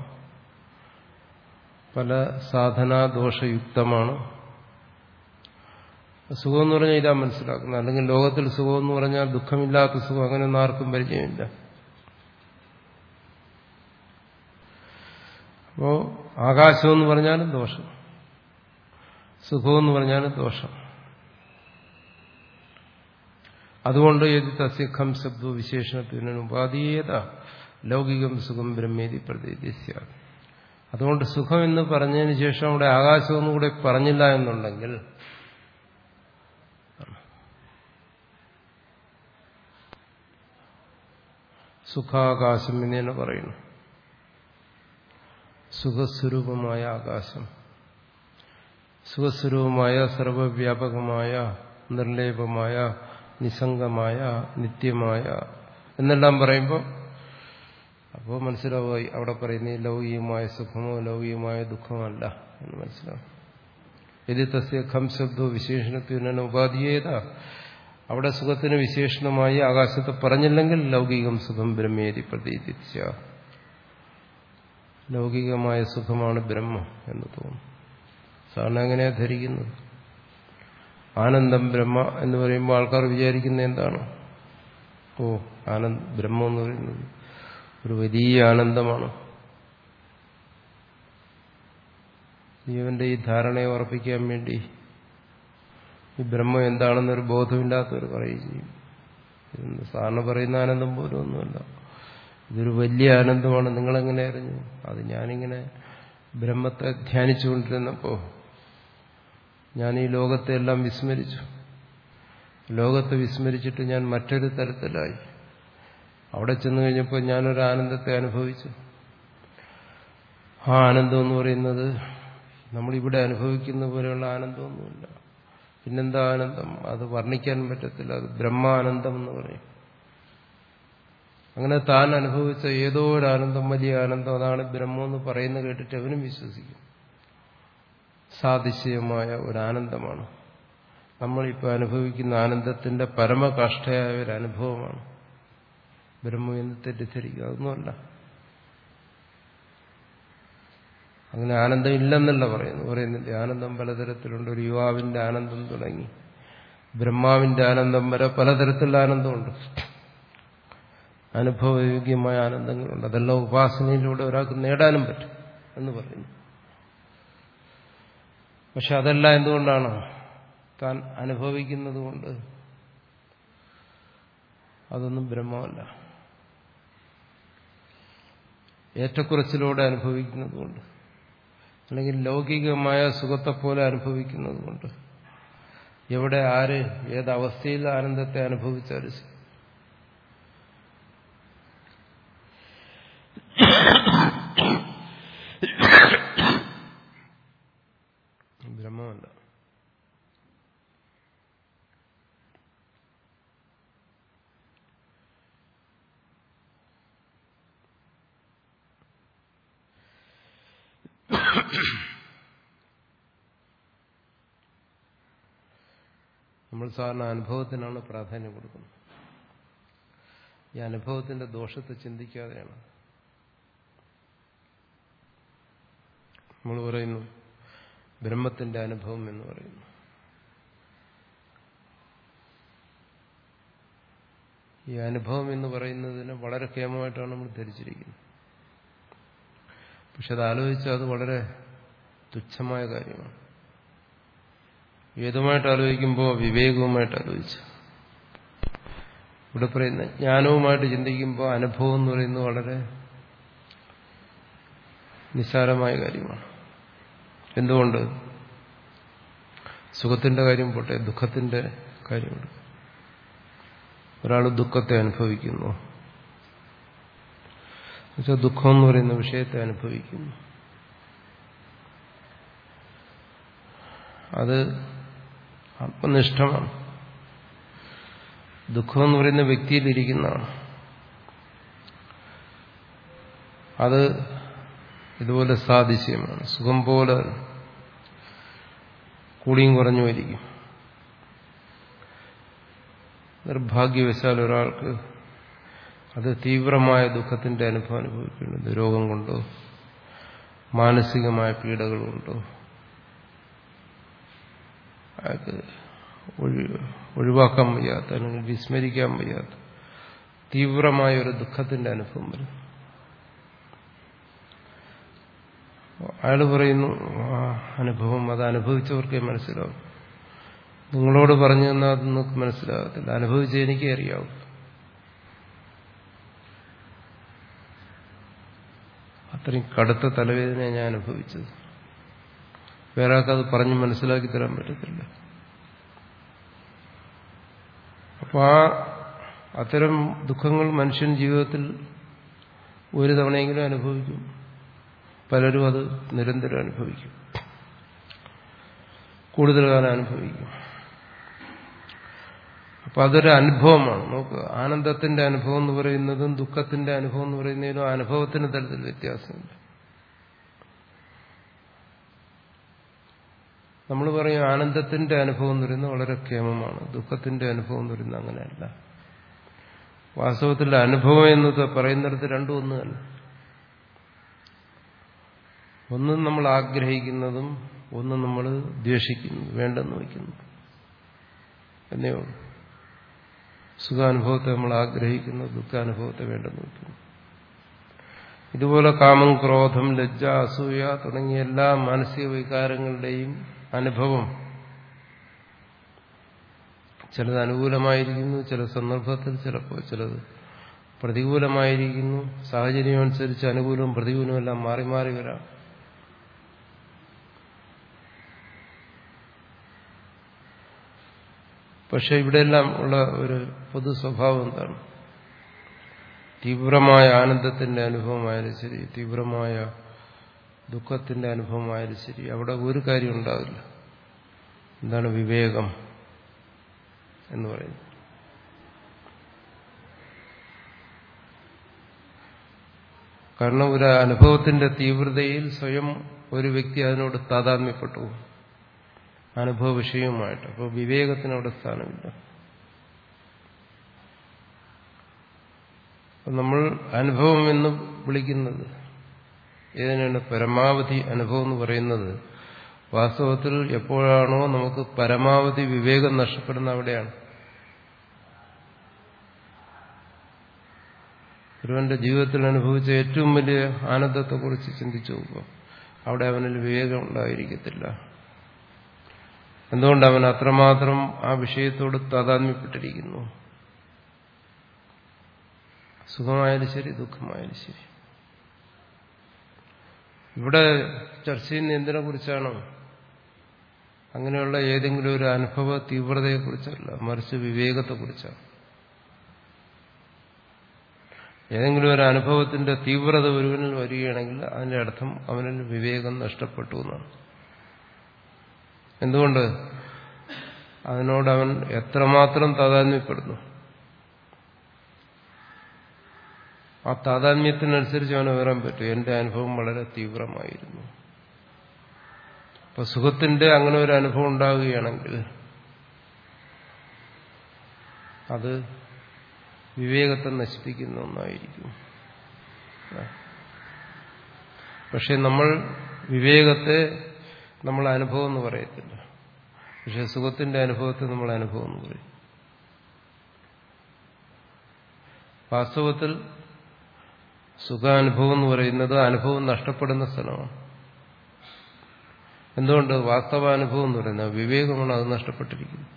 Speaker 1: പല സാധനാദോഷയുക്തമാണ് സുഖം എന്ന് പറഞ്ഞാൽ ഇതാ മനസ്സിലാക്കുന്നത് അല്ലെങ്കിൽ ലോകത്തിൽ സുഖം എന്ന് പറഞ്ഞാൽ ദുഃഖമില്ലാത്ത സുഖം അങ്ങനെയൊന്നും ആർക്കും പരിചയമില്ല അപ്പോ ആകാശം എന്ന് പറഞ്ഞാലും ദോഷം സുഖമെന്ന് പറഞ്ഞാലും ദോഷം അതുകൊണ്ട് യതി തസ്യഖം ശബ്ദോ വിശേഷണത്തിന് ഉപാധീയത ലൗകികം സുഖം ബ്രഹ്മേതി പ്രതീതിസ്യ അതുകൊണ്ട് സുഖം എന്ന് പറഞ്ഞതിന് ശേഷം അവിടെ ആകാശമൊന്നും കൂടെ പറഞ്ഞില്ല എന്നുണ്ടെങ്കിൽ സുഖാകാശം എന്ന് തന്നെ പറയുന്നു സുഖസ്വരൂപമായ ആകാശം സുഖസ്വരൂപമായ സർവവ്യാപകമായ നിർലേപമായ നിസംഗമായ നിത്യമായ എന്നെല്ലാം പറയുമ്പോൾ അപ്പോൾ മനസ്സിലാവുമായി അവിടെ പറയുന്ന ഈ ലൗകികമായ സുഖമോ ലൗകികമായ ദുഃഖമല്ല എന്ന് മനസ്സിലാവും യതി തസ്യ ഖം ശബ്ദോ വിശേഷണത്തിന് ഉപാധിയേത അവിടെ സുഖത്തിന് വിശേഷണമായി ആകാശത്ത് പറഞ്ഞില്ലെങ്കിൽ ലൗകികം സുഖം ബ്രഹ്മേതി പ്രതീതിച്ച ലൗകികമായ സുഖമാണ് ബ്രഹ്മം എന്ന് തോന്നുന്നു സാധാരണ എങ്ങനെയാ ധരിക്കുന്നത് ആനന്ദം ബ്രഹ്മ എന്ന് പറയുമ്പോൾ ആൾക്കാർ വിചാരിക്കുന്ന എന്താണ് ഓ ആനന്ദ ബ്രഹ്മം എന്ന് പറയുന്നത് ഒരു വലിയ ആനന്ദമാണ് ജീവന്റെ ഈ ധാരണയെ ഉറപ്പിക്കാൻ വേണ്ടി ഈ ബ്രഹ്മം എന്താണെന്നൊരു ബോധമില്ലാത്തവർ പറയുകയും ചെയ്യും ഇതൊന്നും സാറിന് പറയുന്ന ആനന്ദം പോലും ഒന്നുമല്ല ഇതൊരു വലിയ ആനന്ദമാണ് നിങ്ങളെങ്ങനെ അറിഞ്ഞു അത് ഞാനിങ്ങനെ ബ്രഹ്മത്തെ ധ്യാനിച്ചുകൊണ്ടിരുന്നപ്പോൾ ഞാൻ ഈ ലോകത്തെ എല്ലാം വിസ്മരിച്ചു ലോകത്തെ വിസ്മരിച്ചിട്ട് ഞാൻ മറ്റൊരു തരത്തിലായി അവിടെ ചെന്നു കഴിഞ്ഞപ്പോൾ ഞാനൊരു ആനന്ദത്തെ അനുഭവിച്ചു ആ ആനന്ദം എന്ന് പറയുന്നത് നമ്മളിവിടെ അനുഭവിക്കുന്ന പോലെയുള്ള ആനന്ദമൊന്നുമില്ല പിന്നെന്താ ആനന്ദം അത് വർണ്ണിക്കാൻ പറ്റത്തില്ല അത് ബ്രഹ്മാനന്ദം എന്ന് പറയും അങ്ങനെ താൻ അനുഭവിച്ച ഏതോ ഒരു ആനന്ദം വലിയ ആനന്ദം അതാണ് ബ്രഹ്മം എന്ന് പറയുന്നത് കേട്ടിട്ട് അവനും വിശ്വസിക്കും സാതിശയമായ ഒരു ആനന്ദമാണ് നമ്മളിപ്പോൾ അനുഭവിക്കുന്ന ആനന്ദത്തിന്റെ പരമകാഷ്ഠയായ ഒരു അനുഭവമാണ് ബ്രഹ്മം എന്ന് തെറ്റിദ്ധരിക്കുക അതൊന്നുമല്ല അങ്ങനെ ആനന്ദം ഇല്ലെന്നല്ല പറയുന്നു പറയുന്നില്ല ആനന്ദം പലതരത്തിലുണ്ട് ഒരു യുവാവിന്റെ ആനന്ദം തുടങ്ങി ബ്രഹ്മാവിന്റെ ആനന്ദം വരെ പലതരത്തിലുള്ള ആനന്ദമുണ്ട് അനുഭവയോഗ്യമായ ആനന്ദങ്ങളുണ്ട് അതെല്ലാം ഉപാസനയിലൂടെ ഒരാൾക്ക് നേടാനും പറ്റും എന്ന് പറയുന്നു പക്ഷെ അതെല്ലാം എന്തുകൊണ്ടാണ് താൻ അനുഭവിക്കുന്നത് കൊണ്ട് അതൊന്നും ബ്രഹ്മമല്ല ഏറ്റക്കുറച്ചിലൂടെ അനുഭവിക്കുന്നതുകൊണ്ട് അല്ലെങ്കിൽ ലൗകികമായ സുഖത്തെപ്പോലെ അനുഭവിക്കുന്നതുകൊണ്ട് എവിടെ ആര് ഏതവസ്ഥയിൽ ആനന്ദത്തെ അനുഭവിച്ചാലും ശരി ബ്രഹ്മമല്ല നമ്മൾ സാധാരണ അനുഭവത്തിനാണ് പ്രാധാന്യം കൊടുക്കുന്നത് ഈ അനുഭവത്തിന്റെ ദോഷത്തെ ചിന്തിക്കാതെയാണ് നമ്മൾ പറയുന്നു ബ്രഹ്മത്തിന്റെ അനുഭവം എന്ന് പറയുന്നു ഈ അനുഭവം എന്ന് പറയുന്നതിന് വളരെ കേമമായിട്ടാണ് നമ്മൾ ധരിച്ചിരിക്കുന്നത് പക്ഷെ അത് ആലോചിച്ചാൽ അത് വളരെ തുച്ഛമായ കാര്യമാണ് ഏതുമായിട്ട് ആലോചിക്കുമ്പോൾ വിവേകവുമായിട്ട് ആലോചിച്ചു ഇവിടെ പറയുന്ന ജ്ഞാനവുമായിട്ട് ചിന്തിക്കുമ്പോൾ അനുഭവം എന്ന് പറയുന്നത് വളരെ നിസ്സാരമായ കാര്യമാണ് എന്തുകൊണ്ട് സുഖത്തിന്റെ കാര്യം പോട്ടെ ദുഃഖത്തിന്റെ കാര്യമുണ്ട് ഒരാൾ ദുഃഖത്തെ അനുഭവിക്കുന്നു എന്നുവെച്ചാൽ ദുഃഖം എന്ന് പറയുന്ന വിഷയത്തെ അനുഭവിക്കുന്നു അത് ആത്മനിഷ്ഠമാണ് ദുഃഖം എന്ന് പറയുന്ന വ്യക്തിയിലിരിക്കുന്നതാണ് അത് ഇതുപോലെ സാദിശ്യമാണ് സുഖം പോലെ കൂടിയും കുറഞ്ഞു വരിക്കും നിർഭാഗ്യവശാൽ ഒരാൾക്ക് അത് തീവ്രമായ ദുഃഖത്തിന്റെ അനുഭവം അനുഭവിക്കുന്നുണ്ട് രോഗം കൊണ്ടോ മാനസികമായ പീഡകൾ കൊണ്ടോ അയാൾക്ക് ഒഴിവാക്കാൻ വയ്യാത്ത അല്ലെങ്കിൽ വിസ്മരിക്കാൻ വയ്യാത്ത തീവ്രമായ ഒരു ദുഃഖത്തിന്റെ അനുഭവം വരും അയാൾ പറയുന്നു ആ അനുഭവം അത് അനുഭവിച്ചവർക്കേ മനസ്സിലാവും നിങ്ങളോട് പറഞ്ഞു തന്നാൽ അത് നിങ്ങൾക്ക് മനസ്സിലാകത്തില്ല അനുഭവിച്ച എനിക്കേ അറിയാവൂ അത്രയും കടുത്ത തലവേദന ഞാൻ അനുഭവിച്ചത് വേറെ ആൾക്കത് പറഞ്ഞ് മനസ്സിലാക്കി തരാൻ പറ്റത്തില്ല അപ്പൊ ആ അത്തരം ദുഃഖങ്ങൾ മനുഷ്യൻ ജീവിതത്തിൽ ഒരു തവണയെങ്കിലും അനുഭവിക്കും പലരും അത് നിരന്തരം അനുഭവിക്കും കൂടുതൽ കാലം അനുഭവിക്കും അപ്പൊ അതൊരു അനുഭവമാണ് നോക്കുക ആനന്ദത്തിന്റെ അനുഭവം എന്ന് പറയുന്നതും ദുഃഖത്തിന്റെ അനുഭവം എന്ന് പറയുന്നതിനും അനുഭവത്തിന് തരത്തിൽ വ്യത്യാസമുണ്ട് നമ്മൾ പറയും ആനന്ദത്തിന്റെ അനുഭവം എന്ന് പറയുന്നത് വളരെ ക്ഷേമമാണ് ദുഃഖത്തിന്റെ അനുഭവം എന്ന് പറയുന്നത് അങ്ങനെയല്ല വാസ്തവത്തിൽ അനുഭവം എന്നത് പറയുന്നിടത്ത് രണ്ടും ഒന്ന് തന്നെ ഒന്നും നമ്മൾ ആഗ്രഹിക്കുന്നതും ഒന്നും നമ്മൾ ദ്വേഷിക്കുന്നു വേണ്ടെന്ന് വയ്ക്കുന്നു എന്നേ ഉള്ളൂ സുഖാനുഭവത്തെ നമ്മൾ ആഗ്രഹിക്കുന്നു ദുഃഖാനുഭവത്തെ വേണ്ടെന്ന് വയ്ക്കുന്നു ഇതുപോലെ കാമം ക്രോധം ലജ്ജ അസൂയ തുടങ്ങിയ എല്ലാ മാനസിക വികാരങ്ങളുടെയും അനുഭവം ചിലത് അനുകൂലമായിരിക്കുന്നു ചില സന്ദർഭത്തിൽ ചിലപ്പോൾ ചിലത് പ്രതികൂലമായിരിക്കുന്നു സാഹചര്യം അനുസരിച്ച് അനുകൂലവും പ്രതികൂലവും എല്ലാം മാറി മാറി വരാം പക്ഷെ ഇവിടെയെല്ലാം ഉള്ള ഒരു പൊതു സ്വഭാവം എന്താണ് തീവ്രമായ ആനന്ദത്തിന്റെ അനുഭവമായാലും ശരി തീവ്രമായ ദുഃഖത്തിന്റെ അനുഭവമായാലും ശരി അവിടെ ഒരു കാര്യം ഉണ്ടാവില്ല എന്താണ് വിവേകം എന്ന് പറയുന്നത് കാരണം ഒരു അനുഭവത്തിന്റെ തീവ്രതയിൽ സ്വയം ഒരു വ്യക്തി അതിനോട് താതാത്മ്യപ്പെട്ടു അനുഭവ വിഷയവുമായിട്ട് അപ്പോൾ വിവേകത്തിനവിടെ സ്ഥാനമില്ല നമ്മൾ അനുഭവം എന്ന് വിളിക്കുന്നത് ഏതിനാണ് പരമാവധി അനുഭവം എന്ന് പറയുന്നത് വാസ്തവത്തിൽ എപ്പോഴാണോ നമുക്ക് പരമാവധി വിവേകം നഷ്ടപ്പെടുന്ന അവിടെയാണ് ഒരുവന്റെ ജീവിതത്തിൽ അനുഭവിച്ച ഏറ്റവും വലിയ ആനന്ദത്തെക്കുറിച്ച് ചിന്തിച്ചു നോക്കുക അവിടെ അവനിൽ വിവേകം ഉണ്ടായിരിക്കത്തില്ല എന്തുകൊണ്ട് അവൻ അത്രമാത്രം ആ വിഷയത്തോട് താതാത്മ്യപ്പെട്ടിരിക്കുന്നു സുഖമായാലും ശരി ദുഃഖമായാലും ശരി ഇവിടെ ചർച്ച ചെയ്യുന്ന എന്തിനെ കുറിച്ചാണ് അങ്ങനെയുള്ള ഏതെങ്കിലും ഒരു അനുഭവ തീവ്രതയെക്കുറിച്ചല്ല മറിച്ച് വിവേകത്തെക്കുറിച്ചാണ് ഏതെങ്കിലും ഒരു അനുഭവത്തിന്റെ തീവ്രത ഒരുവനിൽ വരികയാണെങ്കിൽ അതിന്റെ അർത്ഥം അവനിൽ വിവേകം നഷ്ടപ്പെട്ടു എന്നാണ് എന്തുകൊണ്ട് അതിനോട് അവൻ എത്രമാത്രം താതാത്മ്യപ്പെടുന്നു ആ താതാത്മ്യത്തിനനുസരിച്ച് അവന് വരാൻ പറ്റും എന്റെ അനുഭവം വളരെ തീവ്രമായിരുന്നു അപ്പൊ സുഖത്തിന്റെ അങ്ങനെ ഒരു അനുഭവം ഉണ്ടാവുകയാണെങ്കിൽ അത് വിവേകത്തെ നശിപ്പിക്കുന്ന ഒന്നായിരിക്കും പക്ഷെ നമ്മൾ വിവേകത്തെ നമ്മൾ അനുഭവം എന്ന് പറയത്തില്ല പക്ഷെ സുഖത്തിന്റെ അനുഭവത്തെ നമ്മൾ അനുഭവം എന്ന് പറയും വാസ്തവത്തിൽ സുഖാനുഭവം എന്ന് പറയുന്നത് അനുഭവം നഷ്ടപ്പെടുന്ന സ്ഥലമാണ് എന്തുകൊണ്ട് വാസ്തവാനുഭവം എന്ന് പറയുന്നത് വിവേകമാണ് അത് നഷ്ടപ്പെട്ടിരിക്കുന്നത്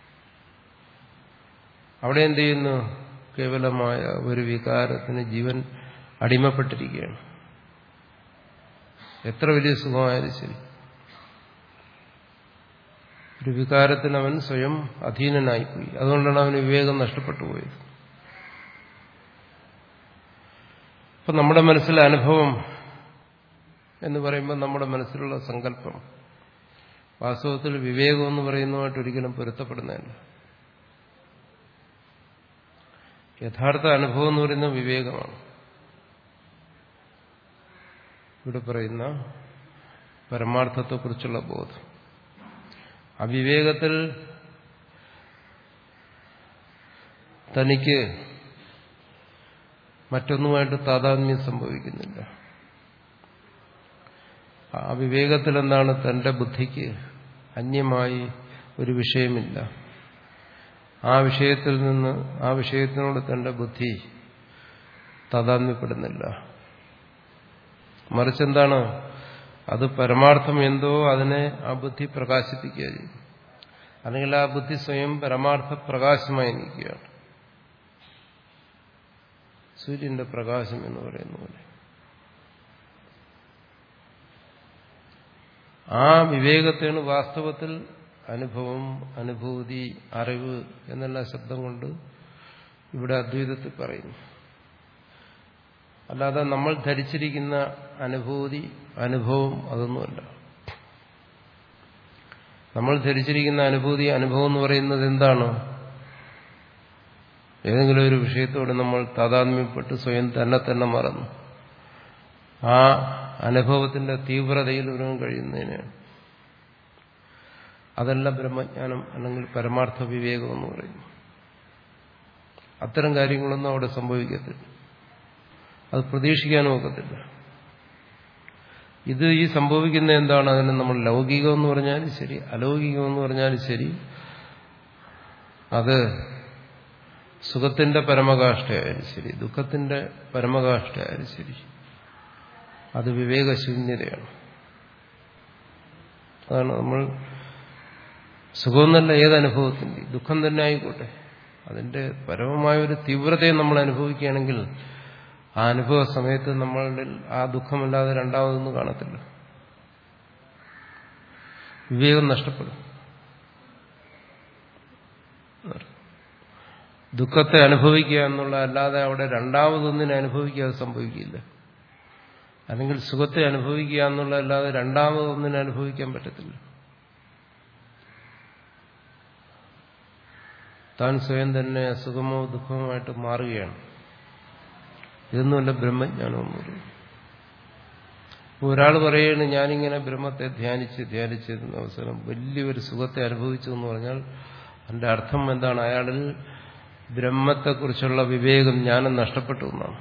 Speaker 1: അവിടെ എന്ത് ചെയ്യുന്നു കേവലമായ ഒരു വികാരത്തിന് ജീവൻ അടിമപ്പെട്ടിരിക്കുകയാണ് എത്ര വലിയ സുഖമായാലും ശരി ഒരു വികാരത്തിന് അവൻ സ്വയം അധീനനായിപ്പോയി അതുകൊണ്ടാണ് അവന് വിവേകം നഷ്ടപ്പെട്ടു പോയത് അപ്പൊ നമ്മുടെ മനസ്സിലെ അനുഭവം എന്ന് പറയുമ്പോൾ നമ്മുടെ മനസ്സിലുള്ള സങ്കല്പം വാസ്തവത്തിൽ വിവേകം എന്ന് പറയുന്നതുമായിട്ട് ഒരിക്കലും പൊരുത്തപ്പെടുന്നതല്ല യഥാർത്ഥ അനുഭവം എന്ന് പറയുന്നത് വിവേകമാണ് ഇവിടെ പറയുന്ന പരമാർത്ഥത്തെക്കുറിച്ചുള്ള ബോധം ആ വിവേകത്തിൽ തനിക്ക് മറ്റൊന്നുമായിട്ട് താതാത്മ്യം സംഭവിക്കുന്നില്ല ആ വിവേകത്തിൽ എന്താണ് തന്റെ ബുദ്ധിക്ക് അന്യമായി ഒരു വിഷയമില്ല ആ വിഷയത്തിൽ നിന്ന് ആ വിഷയത്തിനോട് തന്റെ ബുദ്ധി താതാത്മ്യപ്പെടുന്നില്ല മറിച്ചെന്താണ് അത് പരമാർത്ഥം എന്തോ അതിനെ ആ ബുദ്ധി പ്രകാശിപ്പിക്കുക ചെയ്യും അല്ലെങ്കിൽ ആ ബുദ്ധി സ്വയം പരമാർത്ഥ പ്രകാശമായി നിൽക്കുകയാണ് സൂര്യന്റെ പ്രകാശം എന്ന് പറയുന്ന പോലെ ആ വിവേകത്തെയാണ് വാസ്തവത്തിൽ അനുഭവം അനുഭൂതി അറിവ് എന്നുള്ള ശബ്ദം കൊണ്ട് ഇവിടെ അദ്വൈതത്തിൽ പറയുന്നു അല്ലാതെ നമ്മൾ ധരിച്ചിരിക്കുന്ന അനുഭൂതി അനുഭവം അതൊന്നുമല്ല നമ്മൾ ധരിച്ചിരിക്കുന്ന അനുഭൂതി അനുഭവം എന്ന് പറയുന്നത് എന്താണ് ഏതെങ്കിലും ഒരു വിഷയത്തോട് നമ്മൾ താതാത്മ്യപ്പെട്ട് സ്വയം തന്നെ തന്നെ മറന്നു ആ അനുഭവത്തിന്റെ തീവ്രതയിൽ ഒരുവൻ കഴിയുന്നതിനാണ് അതല്ല ബ്രഹ്മജ്ഞാനം അല്ലെങ്കിൽ പരമാർത്ഥ വിവേകം എന്ന് പറയുന്നു അത്തരം കാര്യങ്ങളൊന്നും അവിടെ സംഭവിക്കത്തില്ല അത് പ്രതീക്ഷിക്കാനും ഒക്കത്തില്ല ഇത് ഈ സംഭവിക്കുന്ന എന്താണ് അതിന് നമ്മൾ ലൗകികം എന്ന് പറഞ്ഞാലും ശരി അലൗകികം എന്ന് പറഞ്ഞാലും ശരി അത് സുഖത്തിന്റെ പരമകാഷ്ഠയായാലും ശരി ദുഃഖത്തിന്റെ പരമകാഷ്ഠയായാലും ശരി അത് വിവേകശൂന്യതയാണ് അതാണ് നമ്മൾ സുഖമെന്നല്ല ഏതനുഭവത്തിൻ്റെ ദുഃഖം തന്നെ ആയിക്കോട്ടെ അതിന്റെ പരമമായ ഒരു തീവ്രതയെ നമ്മൾ അനുഭവിക്കുകയാണെങ്കിൽ ആ അനുഭവ സമയത്ത് നമ്മളിൽ ആ ദുഃഖമല്ലാതെ രണ്ടാമതൊന്നും കാണത്തില്ല വിവേകം നഷ്ടപ്പെടും ദുഃഖത്തെ അനുഭവിക്കുക എന്നുള്ള അല്ലാതെ അവിടെ രണ്ടാമതൊന്നിനെ അനുഭവിക്കുക അത് സംഭവിക്കില്ല അല്ലെങ്കിൽ സുഖത്തെ അനുഭവിക്കുക എന്നുള്ള അല്ലാതെ രണ്ടാമതൊന്നിനെ അനുഭവിക്കാൻ പറ്റത്തില്ല താൻ സ്വയം തന്നെ സുഖമോ ദുഃഖമോ മാറുകയാണ് ഇതൊന്നുമല്ല ബ്രഹ്മജ്ഞാനമൊന്നുമില്ല ഒരാൾ പറയുകയാണ് ഞാനിങ്ങനെ ബ്രഹ്മത്തെ ധ്യാനിച്ച് ധ്യാനിച്ചിരുന്ന അവസരം വലിയൊരു സുഖത്തെ അനുഭവിച്ചു എന്ന് പറഞ്ഞാൽ അതിന്റെ അർത്ഥം എന്താണ് അയാളിൽ ബ്രഹ്മത്തെക്കുറിച്ചുള്ള വിവേകം ജ്ഞാനം നഷ്ടപ്പെട്ടു എന്നാണ്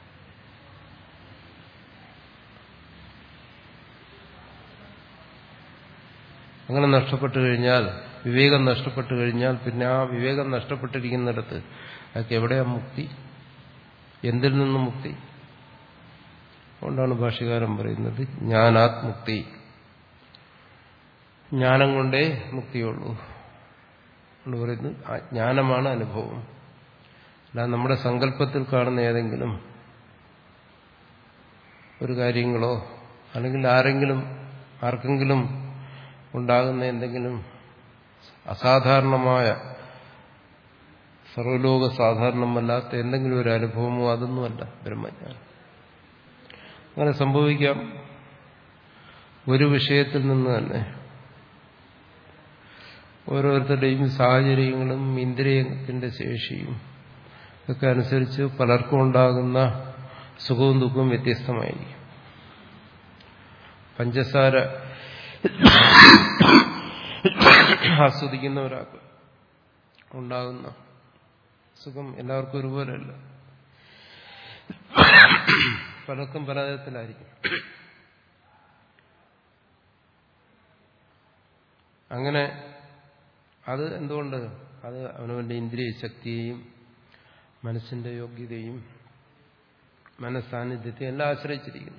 Speaker 1: അങ്ങനെ നഷ്ടപ്പെട്ടു കഴിഞ്ഞാൽ വിവേകം നഷ്ടപ്പെട്ടു കഴിഞ്ഞാൽ പിന്നെ ആ വിവേകം നഷ്ടപ്പെട്ടിരിക്കുന്നിടത്ത് അതൊക്കെ എവിടെയാ മുക്തി എന്തിൽ നിന്നും മുക്തി അതുകൊണ്ടാണ് ഭാഷ്യകാരൻ പറയുന്നത് ജ്ഞാനാത് മുക്തി ജ്ഞാനം കൊണ്ടേ മുക്തിയുള്ളൂ എന്ന് പറയുന്നത് ആ ജ്ഞാനമാണ് അനുഭവം അല്ല നമ്മുടെ സങ്കല്പത്തിൽ കാണുന്ന ഏതെങ്കിലും ഒരു കാര്യങ്ങളോ അല്ലെങ്കിൽ ആരെങ്കിലും ആർക്കെങ്കിലും ഉണ്ടാകുന്ന എന്തെങ്കിലും അസാധാരണമായ സർവലോക സാധാരണമല്ലാത്ത എന്തെങ്കിലും ഒരു അനുഭവമോ അതൊന്നുമല്ല ബ്രഹ്മജ്ഞാനം അങ്ങനെ സംഭവിക്കാം ഒരു വിഷയത്തിൽ നിന്ന് തന്നെ ഓരോരുത്തരുടെയും സാഹചര്യങ്ങളും ഇന്ദ്രിയത്തിന്റെ ശേഷിയും ഒക്കെ അനുസരിച്ച് പലർക്കും ഉണ്ടാകുന്ന സുഖവും ദുഃഖവും വ്യത്യസ്തമായിരിക്കും പഞ്ചസാര ആസ്വദിക്കുന്ന ഒരാൾക്ക് ഉണ്ടാകുന്ന സുഖം എല്ലാവർക്കും ഒരുപോലെയല്ല പലർക്കും പലതരത്തിലായിരിക്കും അങ്ങനെ അത് എന്തുകൊണ്ട് അത് അവനവന്റെ ഇന്ദ്രിയ ശക്തിയെയും മനസ്സിന്റെ യോഗ്യതയും മനസ്സാന്നിധ്യത്തെയും എല്ലാം ആശ്രയിച്ചിരിക്കുന്നു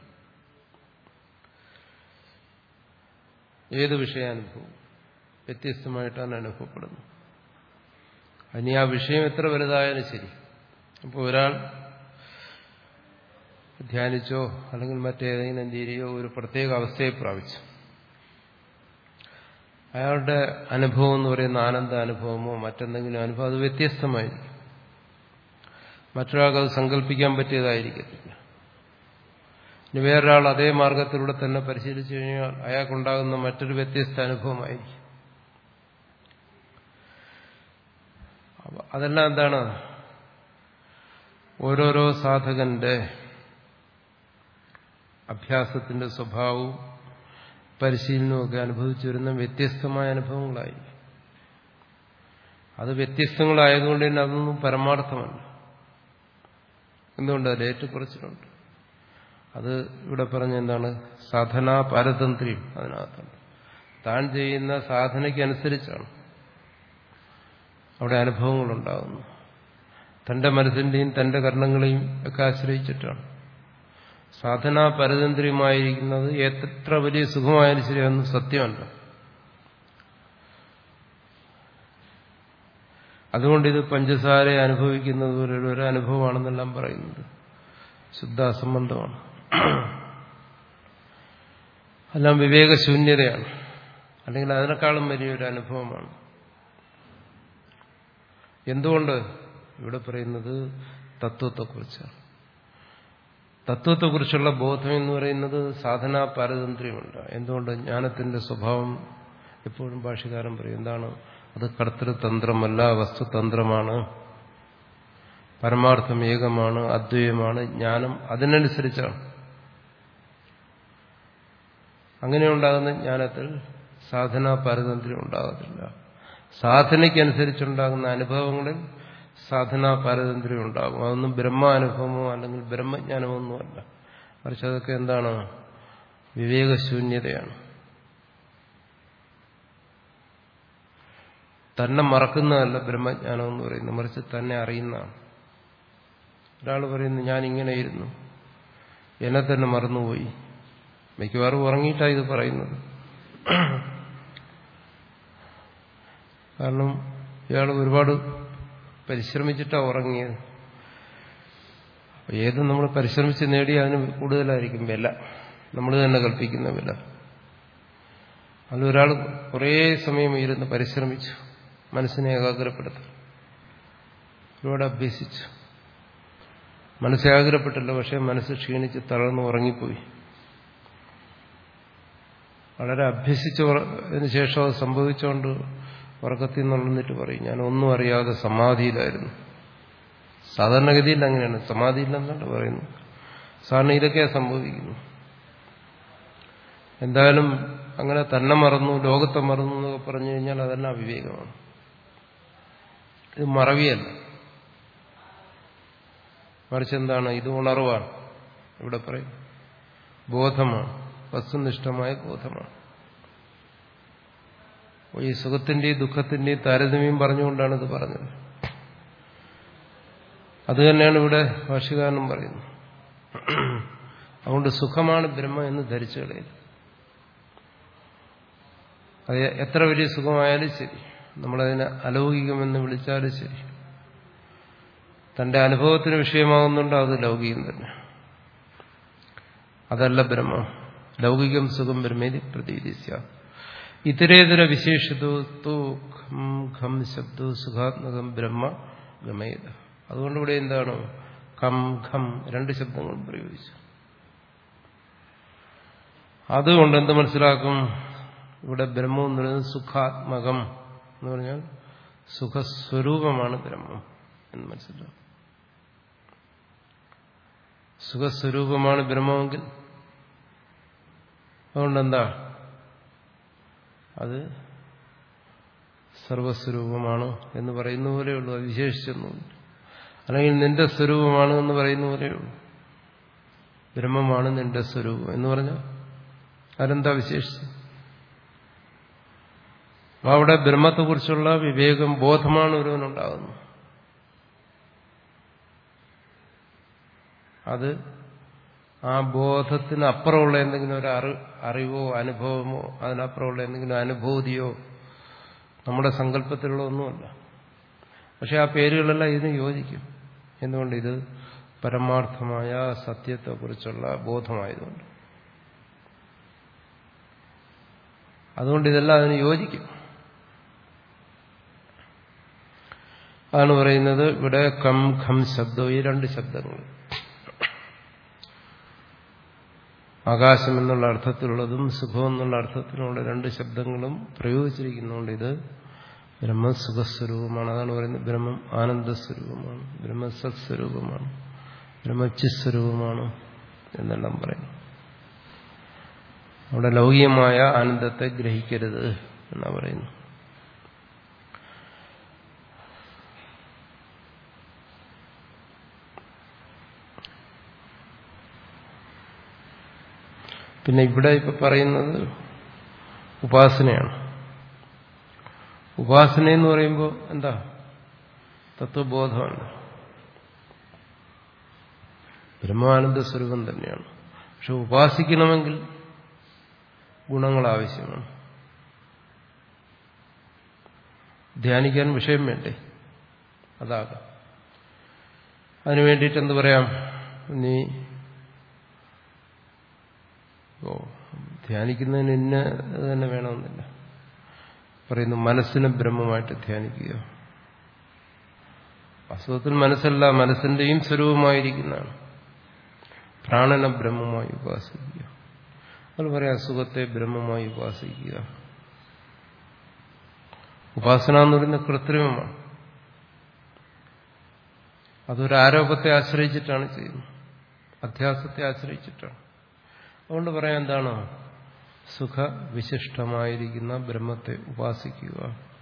Speaker 1: ഏത് വിഷയാനുഭവം വ്യത്യസ്തമായിട്ടാണ് അനുഭവപ്പെടുന്നത് അതിന് ആ വിഷയം എത്ര വലുതായാലും ശരി അപ്പോൾ ഒരാൾ ധ്യാനിച്ചോ അല്ലെങ്കിൽ മറ്റേതെങ്കിലും രീതിയോ ഒരു പ്രത്യേക അവസ്ഥയെ പ്രാപിച്ചു അയാളുടെ അനുഭവം എന്ന് പറയുന്ന ആനന്ദ അനുഭവമോ മറ്റെന്തെങ്കിലും അനുഭവം അത് വ്യത്യസ്തമായിരിക്കും മറ്റൊരാൾക്ക് അത് സങ്കല്പിക്കാൻ പറ്റിയതായിരിക്കത്തില്ല ഇനി വേറൊരാൾ അതേ മാർഗത്തിലൂടെ തന്നെ പരിശീലിച്ചു കഴിഞ്ഞാൽ അയാൾക്കുണ്ടാകുന്ന മറ്റൊരു വ്യത്യസ്ത അനുഭവമായിരിക്കും അതെല്ലാം എന്താണ് ഓരോരോ സാധകന്റെ അഭ്യാസത്തിന്റെ സ്വഭാവവും പരിശീലനവും ഒക്കെ അനുഭവിച്ചു വരുന്ന വ്യത്യസ്തമായ അനുഭവങ്ങളായി അത് വ്യത്യസ്തങ്ങളായതുകൊണ്ട് തന്നെ അതൊന്നും പരമാർത്ഥമല്ല എന്തുകൊണ്ട് അത് ഏറ്റക്കുറച്ചിലുണ്ട് അത് ഇവിടെ പറഞ്ഞ എന്താണ് സാധനാ പാരതന്ത്ര്യം അതിനകത്തുണ്ട് താൻ ചെയ്യുന്ന സാധനയ്ക്കനുസരിച്ചാണ് അവിടെ അനുഭവങ്ങളുണ്ടാകുന്നു തന്റെ മനസ്സിന്റെയും തന്റെ കർണങ്ങളെയും ഒക്കെ ആശ്രയിച്ചിട്ടാണ് സാധനാ പരതന്ത്രിയമായിരിക്കുന്നത് എത്ര വലിയ സുഖമായാലും ശരി അതൊന്നും സത്യമല്ല അതുകൊണ്ട് ഇത് പഞ്ചസാര അനുഭവിക്കുന്നത് പോലുള്ള ഒരു അനുഭവമാണെന്നെല്ലാം പറയുന്നത് ശുദ്ധാസംബന്ധമാണ് എല്ലാം വിവേകശൂന്യതയാണ് അല്ലെങ്കിൽ അതിനേക്കാളും വലിയൊരു അനുഭവമാണ് എന്തുകൊണ്ട് ഇവിടെ പറയുന്നത് തത്വത്തെക്കുറിച്ചാണ് തത്വത്തെക്കുറിച്ചുള്ള ബോധം എന്ന് പറയുന്നത് സാധനാ പാരതന്ത്ര്യമുണ്ട് എന്തുകൊണ്ട് ജ്ഞാനത്തിന്റെ സ്വഭാവം എപ്പോഴും ഭാഷകാരൻ പറയും എന്താണ് അത് കർത്തൃതന്ത്രമല്ല വസ്തുതന്ത്രമാണ് പരമാർത്ഥം ഏകമാണ് അദ്വൈതമാണ് ജ്ഞാനം അതിനനുസരിച്ചാണ് അങ്ങനെ ഉണ്ടാകുന്ന ജ്ഞാനത്തിൽ സാധനാ പാരതന്ത്ര്യം ഉണ്ടാകത്തില്ല സാധനയ്ക്കനുസരിച്ചുണ്ടാകുന്ന അനുഭവങ്ങളിൽ സാധനാ പാരതന്ത്ര്യം ഉണ്ടാകും അതൊന്നും ബ്രഹ്മാനുഭവമോ അല്ലെങ്കിൽ ബ്രഹ്മജ്ഞാനമോ ഒന്നുമല്ല മറിച്ച് അതൊക്കെ എന്താണ് വിവേകശൂന്യതയാണ് തന്നെ മറക്കുന്നതല്ല ബ്രഹ്മജ്ഞാനം എന്ന് പറയുന്നത് മറിച്ച് തന്നെ അറിയുന്നതാണ് ഒരാൾ പറയുന്നു ഞാൻ ഇങ്ങനെയിരുന്നു എന്നെ തന്നെ മറന്നുപോയി മിക്കവാറും ഉറങ്ങിയിട്ടാണ് ഇത് പറയുന്നത് കാരണം ഇയാൾ ഒരുപാട് പരിശ്രമിച്ചിട്ടാണ് ഉറങ്ങിയത് ഏത് നമ്മൾ പരിശ്രമിച്ച് നേടി അതിന് കൂടുതലായിരിക്കും വില നമ്മൾ തന്നെ കൽപ്പിക്കുന്ന വില അതിലൊരാൾ കുറേ സമയം ഇരുന്ന് പരിശ്രമിച്ചു മനസ്സിനെ ഏകാഗ്രപ്പെടുത്തി ഒരുപാട് അഭ്യസിച്ചു മനസ്സ് ഏകാഗ്രപ്പെട്ടില്ല പക്ഷെ മനസ്സ് ക്ഷീണിച്ച് തളർന്ന് ഉറങ്ങിപ്പോയി വളരെ അഭ്യസിച്ചതിന് ശേഷം അത് സംഭവിച്ചുകൊണ്ട് ഉറക്കത്തിൽ നിന്നുള്ളിട്ട് പറയും ഞാൻ ഒന്നും അറിയാതെ സമാധിയിലായിരുന്നു സാധാരണഗതിയിൽ അങ്ങനെയാണ് സമാധിയില്ലെന്നാണ് പറയുന്നത് സാധാരണ ഇതൊക്കെയാ സംഭവിക്കുന്നു എന്തായാലും അങ്ങനെ തന്നെ മറന്നു ലോകത്തെ മറന്നു എന്നൊക്കെ പറഞ്ഞു കഴിഞ്ഞാൽ അതെല്ലാം അവിവേകമാണ് ഇത് മറവിയല്ല മറിച്ച് എന്താണ് ഇത് ഉണർവാണ് ഇവിടെ പറയും ബോധമാണ് വസ്തുനിഷ്ഠമായ ബോധമാണ് ഈ സുഖത്തിന്റെയും ദുഃഖത്തിന്റെയും താരതമ്യം പറഞ്ഞുകൊണ്ടാണ് ഇത് പറഞ്ഞത് അത് തന്നെയാണ് ഇവിടെ ഭാഷകാരനും പറയുന്നത് അതുകൊണ്ട് സുഖമാണ് ബ്രഹ്മ എന്ന് ധരിച്ചു കളയരുത് അത് എത്ര വലിയ സുഖമായാലും ശരി നമ്മളതിനെ അലൗകികമെന്ന് വിളിച്ചാലും ശരി തന്റെ അനുഭവത്തിന് വിഷയമാകുന്നുണ്ട് അത് ലൗകികം തന്നെ അതല്ല ബ്രഹ്മം ലൗകികം സുഖം ബ്രഹ്മേതി പ്രതീതി ഇതരേതര വിശേഷതോ ഖം ഖം ശബ്ദോ സുഖാത്മകം ബ്രഹ്മ ഗമേത അതുകൊണ്ട് ഇവിടെ എന്താണ് ഖം ഖം രണ്ട് ശബ്ദങ്ങൾ പ്രയോഗിച്ചു അതുകൊണ്ട് എന്ത് മനസ്സിലാക്കും ഇവിടെ ബ്രഹ്മം എന്ന് പറയുന്നത് സുഖാത്മകം എന്ന് പറഞ്ഞാൽ സുഖസ്വരൂപമാണ് ബ്രഹ്മം എന്ന് മനസ്സിലാക്കും സുഖസ്വരൂപമാണ് ബ്രഹ്മമെങ്കിൽ അതുകൊണ്ടെന്താ അത് സർവസ്വരൂപമാണ് എന്ന് പറയുന്ന പോലെയുള്ളൂ അത് വിശേഷിച്ചൊന്നുമില്ല അല്ലെങ്കിൽ നിന്റെ സ്വരൂപമാണ് എന്ന് പറയുന്ന പോലെയുള്ളൂ ബ്രഹ്മമാണ് നിന്റെ സ്വരൂപം എന്ന് പറഞ്ഞാൽ അതെന്താ വിശേഷിച്ച് അവിടെ ബ്രഹ്മത്തെക്കുറിച്ചുള്ള വിവേകം ബോധമാണ് ഒരുവനുണ്ടാകുന്നത് അത് ആ ബോധത്തിന് അപ്പുറമുള്ള എന്തെങ്കിലും ഒരു അറി അറിവോ അനുഭവമോ അതിനപ്പുറമുള്ള എന്തെങ്കിലും അനുഭൂതിയോ നമ്മുടെ സങ്കല്പത്തിലുള്ള ഒന്നുമല്ല പക്ഷെ ആ പേരുകളെല്ലാം ഇതിന് യോജിക്കും എന്തുകൊണ്ട് ഇത് പരമാർത്ഥമായ സത്യത്തെക്കുറിച്ചുള്ള ബോധമായതുകൊണ്ട് അതുകൊണ്ട് ഇതെല്ലാം അതിന് യോജിക്കും അതാണ് പറയുന്നത് ഇവിടെ കം ഖം ശബ്ദം ഈ രണ്ട് ശബ്ദങ്ങൾ ആകാശം എന്നുള്ള അർത്ഥത്തിലുള്ളതും സുഖം എന്നുള്ള അർത്ഥത്തിലുള്ള രണ്ട് ശബ്ദങ്ങളും പ്രയോഗിച്ചിരിക്കുന്നതുകൊണ്ട് ഇത് ബ്രഹ്മസുഖസ്വരൂപമാണ് അതാണ് പറയുന്നത് ബ്രഹ്മം ആനന്ദസ്വരൂപമാണ് ബ്രഹ്മസത്സ്വരൂപമാണ് ബ്രഹ്മച്ചിസ്വരൂപമാണ് എന്നെല്ലാം പറയുന്നു അവിടെ ലൗകികമായ ആനന്ദത്തെ ഗ്രഹിക്കരുത് എന്നാ പറയുന്നു പിന്നെ ഇവിടെ ഇപ്പൊ പറയുന്നത് ഉപാസനയാണ് ഉപാസന എന്ന് പറയുമ്പോൾ എന്താ തത്വബോധമാണ് ബ്രഹ്മാനന്ദ സ്വരൂപം തന്നെയാണ് പക്ഷെ ഉപാസിക്കണമെങ്കിൽ ഗുണങ്ങൾ ആവശ്യമാണ് ധ്യാനിക്കാൻ വിഷയം വേണ്ടേ അതാകാം അതിനു വേണ്ടിയിട്ട് എന്ത് പറയാം നീ ഓ ധ്യാനിക്കുന്നതിന് ഇന്ന തന്നെ വേണമെന്നില്ല പറയുന്നു മനസ്സിനെ ബ്രഹ്മമായിട്ട് ധ്യാനിക്കുക വാസ്തവത്തിൽ മനസ്സല്ല മനസ്സിന്റെയും സ്വരൂപമായിരിക്കുന്നതാണ് പ്രാണന ബ്രഹ്മമായി ഉപാസിക്കുക അത് പറയാം സുഖത്തെ ബ്രഹ്മമായി ഉപാസിക്കുക ഉപാസന എന്ന് പറയുന്ന കൃത്രിമമാണ് അതൊരു ആരോപത്തെ ആശ്രയിച്ചിട്ടാണ് ചെയ്യുന്നത് അധ്യാസത്തെ ആശ്രയിച്ചിട്ടാണ് അതുകൊണ്ട് പറയാൻ എന്താണ് സുഖവിശിഷ്ടമായിരിക്കുന്ന ബ്രഹ്മത്തെ ഉപാസിക്കുക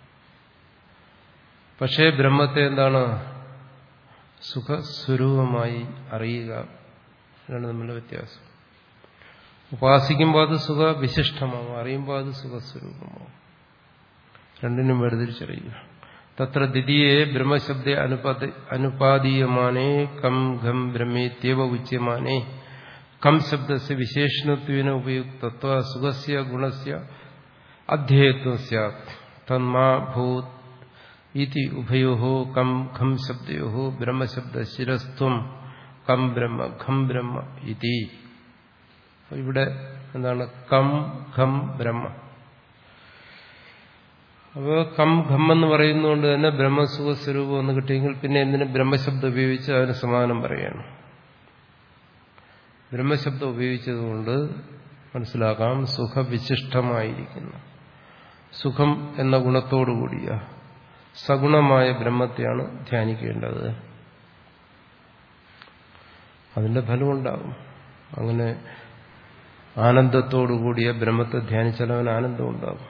Speaker 1: പക്ഷേ ബ്രഹ്മത്തെ എന്താണ് സുഖസ്വരൂപമായി അറിയുക ഇതാണ് തമ്മിലുള്ള വ്യത്യാസം ഉപാസിക്കുമ്പോൾ അത് സുഖവിശിഷ്ടമാവും അറിയുമ്പോൾ അത് സുഖസ്വരൂപമാവും രണ്ടിനും വേർതിരിച്ചറിയുക തത്ര ദ്വിതീയെ ബ്രഹ്മശബ്ദ അനുപാതി അനുപാദീയമാനേ കം ഘം ബ്രഹ്മേത്യവ ഉച്യമാനേ കം ശബ്ദസ് വിശേഷണത്വേന ഉപയുക്തത്വ സുഖസ്യ ഗുണസ്യ അധ്യേയത്വം സ്യാത് തന്മാ ഭൂത് ഇതി ഉഭയോ കം ഖം ശബ്ദയോ ബ്രഹ്മശബ്ദ ശിരസ്ത്വം കം ബ്രഹ്മ ഖം ബ്രഹ്മ ഇതി ഇവിടെ എന്താണ് കം ഖം ബ്രഹ്മ അപ്പോൾ കം ഖം എന്ന് പറയുന്നതുകൊണ്ട് തന്നെ ബ്രഹ്മസുഖ സ്വരൂപം എന്ന് കിട്ടിയെങ്കിൽ പിന്നെ എന്തിനു ബ്രഹ്മശബ്ദം ഉപയോഗിച്ച് അതിന് സമാനം പറയാണ് ബ്രഹ്മശബ്ദം ഉപയോഗിച്ചതുകൊണ്ട് മനസ്സിലാക്കാം സുഖവിശിഷ്ടമായിരിക്കുന്നു സുഖം എന്ന ഗുണത്തോടുകൂടിയ സഗുണമായ ബ്രഹ്മത്തെയാണ് ധ്യാനിക്കേണ്ടത് അതിന്റെ ഫലമുണ്ടാകും അങ്ങനെ ആനന്ദത്തോടുകൂടിയ ബ്രഹ്മത്തെ ധ്യാനിച്ചാൽ അവൻ ആനന്ദം ഉണ്ടാകും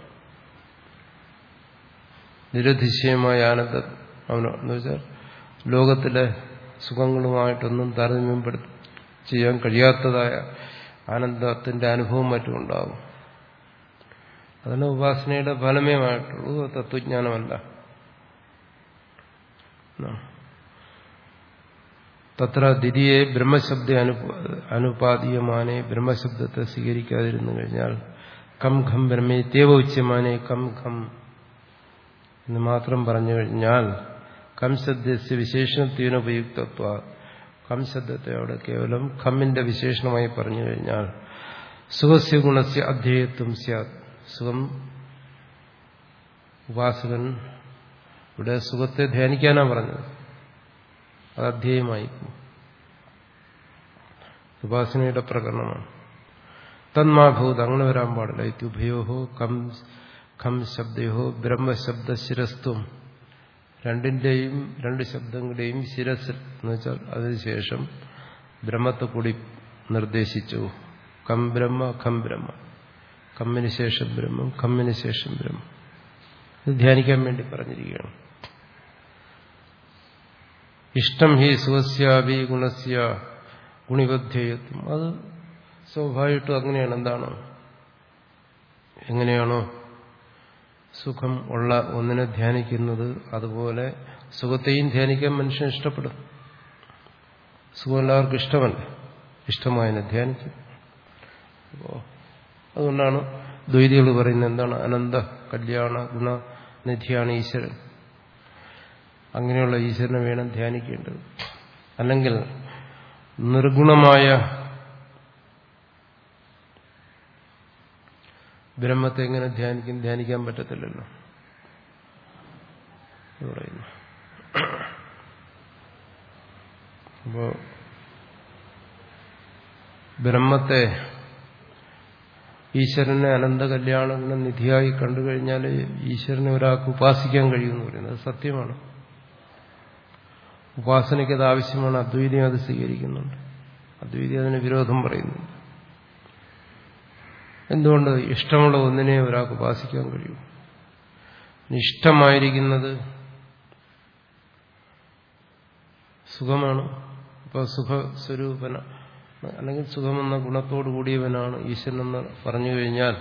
Speaker 1: നിരതിശയമായ ആനന്ദം അവന് എന്ന് വെച്ചാൽ ലോകത്തിലെ സുഖങ്ങളുമായിട്ടൊന്നും താരതമ്യപ്പെടുത്തി ചെയ്യാൻ കഴിയാത്തതായ ആനന്ദത്തിന്റെ അനുഭവം മറ്റും ഉണ്ടാകും അതിന് ഉപാസനയുടെ ഫലമേമായിട്ടുള്ളൂ തത്വജ്ഞാനമല്ല തത്ര ദ്വിതീയെ ബ്രഹ്മശബ്ദ അനുപാതീയമാനെ ബ്രഹ്മശബ്ദത്തെ സ്വീകരിക്കാതിരുന്നു കഴിഞ്ഞാൽ കം ഖം ബ്രഹ്മേ തേവ ഉച്യമാനെ കം ഖം എന്ന് മാത്രം പറഞ്ഞു കഴിഞ്ഞാൽ കം ശബ്ദസ്യ വിശേഷണത്വനുപയുക്തത്വ കം ശബ്ദത്തെ അവിടെ കേവലം ഖമ്മിന്റെ വിശേഷണമായി പറഞ്ഞു കഴിഞ്ഞാൽ സുഖസ്യ ഗുണസ്യ അധ്യേയത്വം സ്യാത് സുഖം ഉപാസകൻ ഇവിടെ സുഖത്തെ ധ്യാനിക്കാനാണ് പറഞ്ഞത് അത് അധ്യേയമായി ഉപാസനയുടെ പ്രകരണമാണ് തന്മാഭൂത് അങ്ങനെ വരാൻ പാടില്ല ഇത്യുഭയോഹോ കം ഖം ശബ്ദയോ ബ്രഹ്മശബ്ദ ശിരസ്ത്വം രണ്ടിന്റെയും രണ്ട് ശബ്ദങ്ങളുടെയും ശിരസ് എന്ന് വെച്ചാൽ അതിനുശേഷം ബ്രഹ്മത്തെ കൂടി നിർദ്ദേശിച്ചു കം ബ്രഹ്മ ഖം ബ്രഹ്മ കമ്മിന് ശേഷം ബ്രഹ്മം കമ്മിന് ശേഷം ബ്രഹ്മം ഇത് ധ്യാനിക്കാൻ വേണ്ടി പറഞ്ഞിരിക്കുകയാണ് ഇഷ്ടം ഹി സുഖസ്യാവി ഗുണസ്യ ഗുണിബദ്ധേയത്വം അത് സ്വാഭാവികമായിട്ടും അങ്ങനെയാണ് എന്താണ് എങ്ങനെയാണോ സുഖം ഉള്ള ഒന്നിനെ ധ്യാനിക്കുന്നത് അതുപോലെ സുഖത്തെയും ധ്യാനിക്കാൻ മനുഷ്യൻ ഇഷ്ടപ്പെടും സുഖം എല്ലാവർക്കും ഇഷ്ടമല്ല ഇഷ്ടമായതിനെ ധ്യാനിക്കും അപ്പോൾ അതുകൊണ്ടാണ് ദ്വൈതികൾ പറയുന്നത് എന്താണ് അനന്ത കല്യാണ ഗുണനിധിയാണ് ഈശ്വരൻ അങ്ങനെയുള്ള ഈശ്വരനെ വേണം ധ്യാനിക്കേണ്ടത് അല്ലെങ്കിൽ നിർഗുണമായ ബ്രഹ്മത്തെ എങ്ങനെ ധ്യാനിക്കും ധ്യാനിക്കാൻ പറ്റത്തില്ലല്ലോ പറയുന്നു അപ്പോ ബ്രഹ്മത്തെ ഈശ്വരനെ അനന്ത കല്യാണത്തിന് നിധിയായി കണ്ടുകഴിഞ്ഞാൽ ഈശ്വരനെ ഒരാൾക്ക് ഉപാസിക്കാൻ കഴിയുമെന്ന് പറയുന്നത് സത്യമാണ് ഉപാസനയ്ക്ക് അത് ആവശ്യമാണ് അദ്വൈതം അത് സ്വീകരിക്കുന്നുണ്ട് അദ്വൈതം അതിന് വിരോധം പറയുന്നുണ്ട് എന്തുകൊണ്ട് ഇഷ്ടമുള്ള ഒന്നിനെ ഒരാൾക്ക് ഉപാസിക്കാൻ കഴിയും ഇഷ്ടമായിരിക്കുന്നത് സുഖമാണ് ഇപ്പോൾ സുഖസ്വരൂപന അല്ലെങ്കിൽ സുഖമെന്ന ഗുണത്തോടു കൂടിയവനാണ് ഈശ്വരനെന്ന് പറഞ്ഞു കഴിഞ്ഞാൽ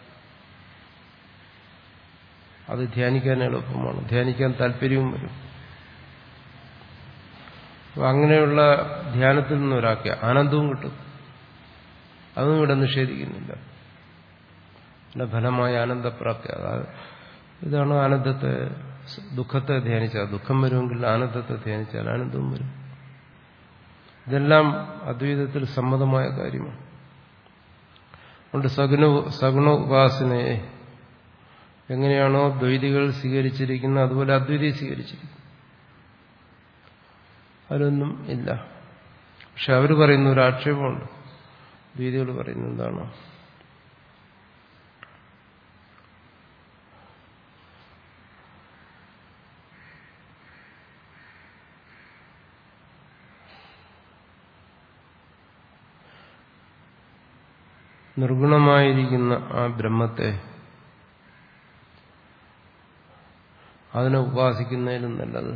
Speaker 1: അത് ധ്യാനിക്കാൻ എളുപ്പമാണ് ധ്യാനിക്കാൻ താല്പര്യവും വരും അപ്പൊ അങ്ങനെയുള്ള ധ്യാനത്തിൽ നിന്ന് ഒരാൾക്ക് ആനന്ദവും കിട്ടും അതും ഇവിടെ നിഷേധിക്കുന്നില്ല അതിന്റെ ഫലമായ ആനന്ദപ്രാപ്തി അതായത് ഇതാണ് ആനന്ദത്തെ ദുഃഖത്തെ ധ്യാനിച്ചാൽ ദുഃഖം വരുമെങ്കിൽ ആനന്ദത്തെ ധ്യാനിച്ചാൽ ആനന്ദവും വരും ഇതെല്ലാം അദ്വൈതത്തിൽ സമ്മതമായ കാര്യമാണ് അതുകൊണ്ട് സഗുണ സഗുണ ഉപാസനയെ എങ്ങനെയാണോ ദ്വൈതികൾ സ്വീകരിച്ചിരിക്കുന്നത് അതുപോലെ അദ്വൈതി സ്വീകരിച്ചിരിക്കുന്നു അതിലൊന്നും ഇല്ല പക്ഷെ അവർ പറയുന്ന ഒരു ആക്ഷേപമുണ്ട് ദ്വൈതികൾ പറയുന്നത് എന്താണ് നിർഗുണമായിരിക്കുന്ന ആ ബ്രഹ്മത്തെ അതിനെ ഉപാസിക്കുന്നതിലും നല്ലത്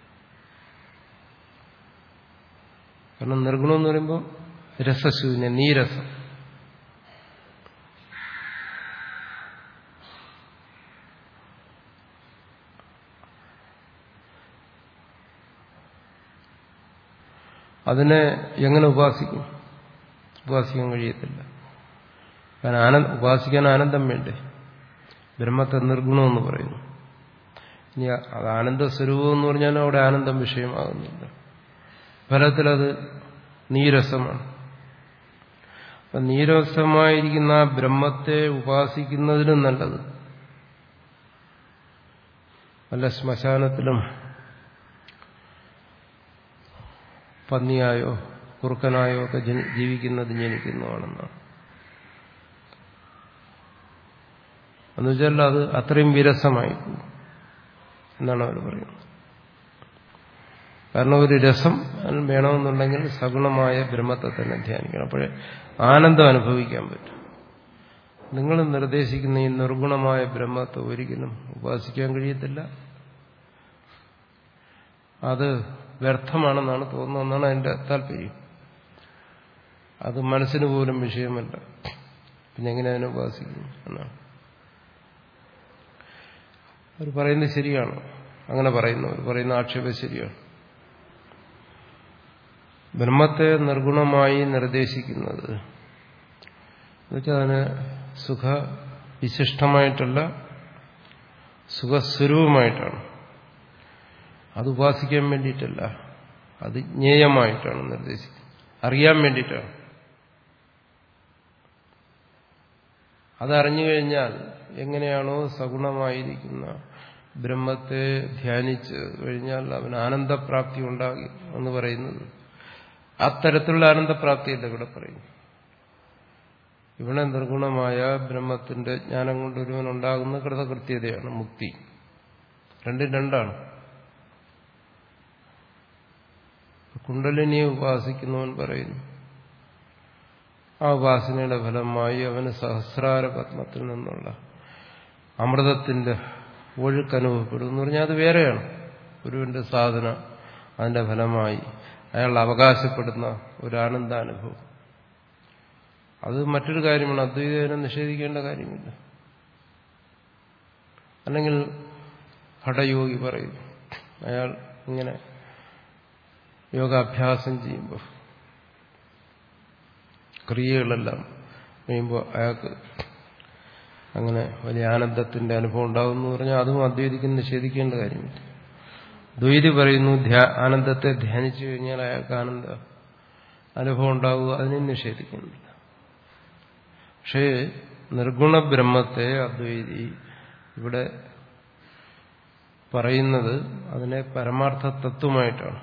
Speaker 1: കാരണം നിർഗുണം എന്ന് പറയുമ്പോൾ രസശൂന്യ നീരസം അതിനെ എങ്ങനെ ഉപാസിക്കും ഉപാസിക്കാൻ കഴിയത്തില്ല കാരണം ആനന്ദ ഉപാസിക്കാൻ ആനന്ദം വേണ്ടേ ബ്രഹ്മത്തെ നിർഗുണമെന്ന് പറയുന്നു ഇനി അത് ആനന്ദ സ്വരൂപം എന്ന് പറഞ്ഞാൽ അവിടെ ആനന്ദം വിഷയമാകുന്നില്ല ഫലത്തിലത് നീരസമാണ് അപ്പൊ നീരസമായിരിക്കുന്ന ആ ബ്രഹ്മത്തെ ഉപാസിക്കുന്നതിനും നല്ലത് വല്ല ശ്മശാനത്തിലും പന്നിയായോ കുറുക്കനായോ ഒക്കെ ജീവിക്കുന്നത് ജനിക്കുന്നതാണെന്നാണ് എന്നുവെച്ചാൽ അത് അത്രയും വിരസമായി പോകും എന്നാണ് അവർ പറയുന്നത് കാരണം ഒരു രസം വേണമെന്നുണ്ടെങ്കിൽ സഗുണമായ ബ്രഹ്മത്തെ തന്നെ ധ്യാനിക്കണം അപ്പോഴേ ആനന്ദം അനുഭവിക്കാൻ പറ്റും നിങ്ങൾ നിർദ്ദേശിക്കുന്ന ഈ നിർഗുണമായ ബ്രഹ്മത്തെ ഒരിക്കലും ഉപാസിക്കാൻ കഴിയത്തില്ല അത് വ്യർത്ഥമാണെന്നാണ് തോന്നുന്നതെന്നാണ് അതിന്റെ താല്പര്യം അത് മനസ്സിന് പോലും വിഷയമല്ല പിന്നെ എങ്ങനെ അതിനെ ഉപാസിക്കുന്നു എന്നാണ് അവർ പറയുന്നത് ശരിയാണ് അങ്ങനെ പറയുന്നു അവർ പറയുന്ന ആക്ഷേപം ശരിയാണ് ബ്രഹ്മത്തെ നിർഗുണമായി നിർദ്ദേശിക്കുന്നത് എന്നുവെച്ചാൽ അതിന് സുഖ വിശിഷ്ടമായിട്ടല്ല സുഖസ്വരൂപമായിട്ടാണ് അത് ഉപാസിക്കാൻ വേണ്ടിയിട്ടല്ല അത് ജ്ഞേയമായിട്ടാണ് നിർദ്ദേശിക്കുന്നത് അറിയാൻ വേണ്ടിയിട്ടാണ് അതറിഞ്ഞു കഴിഞ്ഞാൽ എങ്ങനെയാണോ സഗുണമായിരിക്കുന്ന ബ്രഹ്മത്തെ ധ്യാനിച്ച് കഴിഞ്ഞാൽ അവന് ആനന്ദപ്രാപ്തി ഉണ്ടാകി എന്ന് പറയുന്നത് അത്തരത്തിലുള്ള ആനന്ദപ്രാപ്തിയല്ല ഇവിടെ പറയുന്നു ഇവിടെ നിർഗുണമായ ബ്രഹ്മത്തിന്റെ ജ്ഞാനം കൊണ്ട് ഒരുവൻ ഉണ്ടാകുന്ന കൃതകൃത്യതയാണ് മുക്തി രണ്ടും രണ്ടാണ് കുണ്ടലിനിയെ ഉപാസിക്കുന്നവൻ പറയുന്നു ആ ഉപാസനയുടെ ഫലമായി അവന് സഹസ്രാര പത്മത്തിൽ നിന്നുള്ള അമൃതത്തിന്റെ ഒഴുക്ക് അനുഭവപ്പെടും എന്ന് പറഞ്ഞാൽ അത് വേറെയാണ് ഗുരുവിന്റെ സാധന അതിന്റെ ഫലമായി അയാൾ അവകാശപ്പെടുന്ന ഒരു ആനന്ദാനുഭവം അത് മറ്റൊരു കാര്യമാണ് അദ്വൈതനെ നിഷേധിക്കേണ്ട കാര്യമില്ല അല്ലെങ്കിൽ ഹഠയോഗി പറയും അയാൾ ഇങ്ങനെ യോഗാഭ്യാസം ചെയ്യുമ്പോൾ ക്രിയകളെല്ലാം ചെയ്യുമ്പോൾ അയാൾക്ക് അങ്ങനെ വലിയ ആനന്ദത്തിന്റെ അനുഭവം ഉണ്ടാകും എന്ന് പറഞ്ഞാൽ അതും അദ്വൈതിക്ക് നിഷേധിക്കേണ്ട കാര്യമില്ല ദ്വൈതി പറയുന്നു ആനന്ദത്തെ ധ്യാനിച്ചു കഴിഞ്ഞാൽ അയാൾക്ക് ആനന്ദ അനുഭവം ഉണ്ടാവുക അതിനെ നിഷേധിക്കുന്നില്ല പക്ഷേ നിർഗുണ ബ്രഹ്മത്തെ അദ്വൈതി ഇവിടെ പറയുന്നത് അതിനെ പരമാർത്ഥ തത്വമായിട്ടാണ്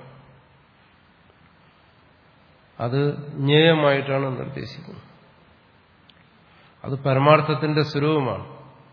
Speaker 1: അത് ജ്ഞേയമായിട്ടാണ് നിർദ്ദേശിക്കുന്നത് അത് പരമാർത്ഥത്തിന്റെ സ്വരൂപമാണ്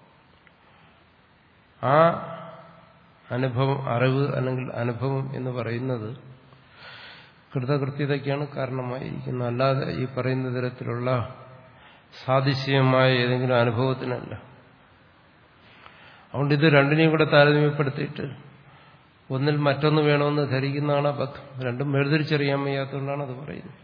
Speaker 1: ആ അനുഭവം അറിവ് അല്ലെങ്കിൽ അനുഭവം എന്ന് പറയുന്നത് കൃതകൃത്യതയ്ക്കാണ് കാരണമായിരിക്കുന്നത് അല്ലാതെ ഈ പറയുന്ന തരത്തിലുള്ള സാതിശയമായ ഏതെങ്കിലും അനുഭവത്തിനല്ല അതുകൊണ്ട് ഇത് രണ്ടിനെയും കൂടെ താരതമ്യപ്പെടുത്തിയിട്ട് ഒന്നിൽ മറ്റൊന്ന് വേണമെന്ന് ധരിക്കുന്നതാണ് അബദ്ധം രണ്ടും വേർതിരിച്ചറിയാൻ വയ്യാത്തതുകൊണ്ടാണ് അത് പറയുന്നത്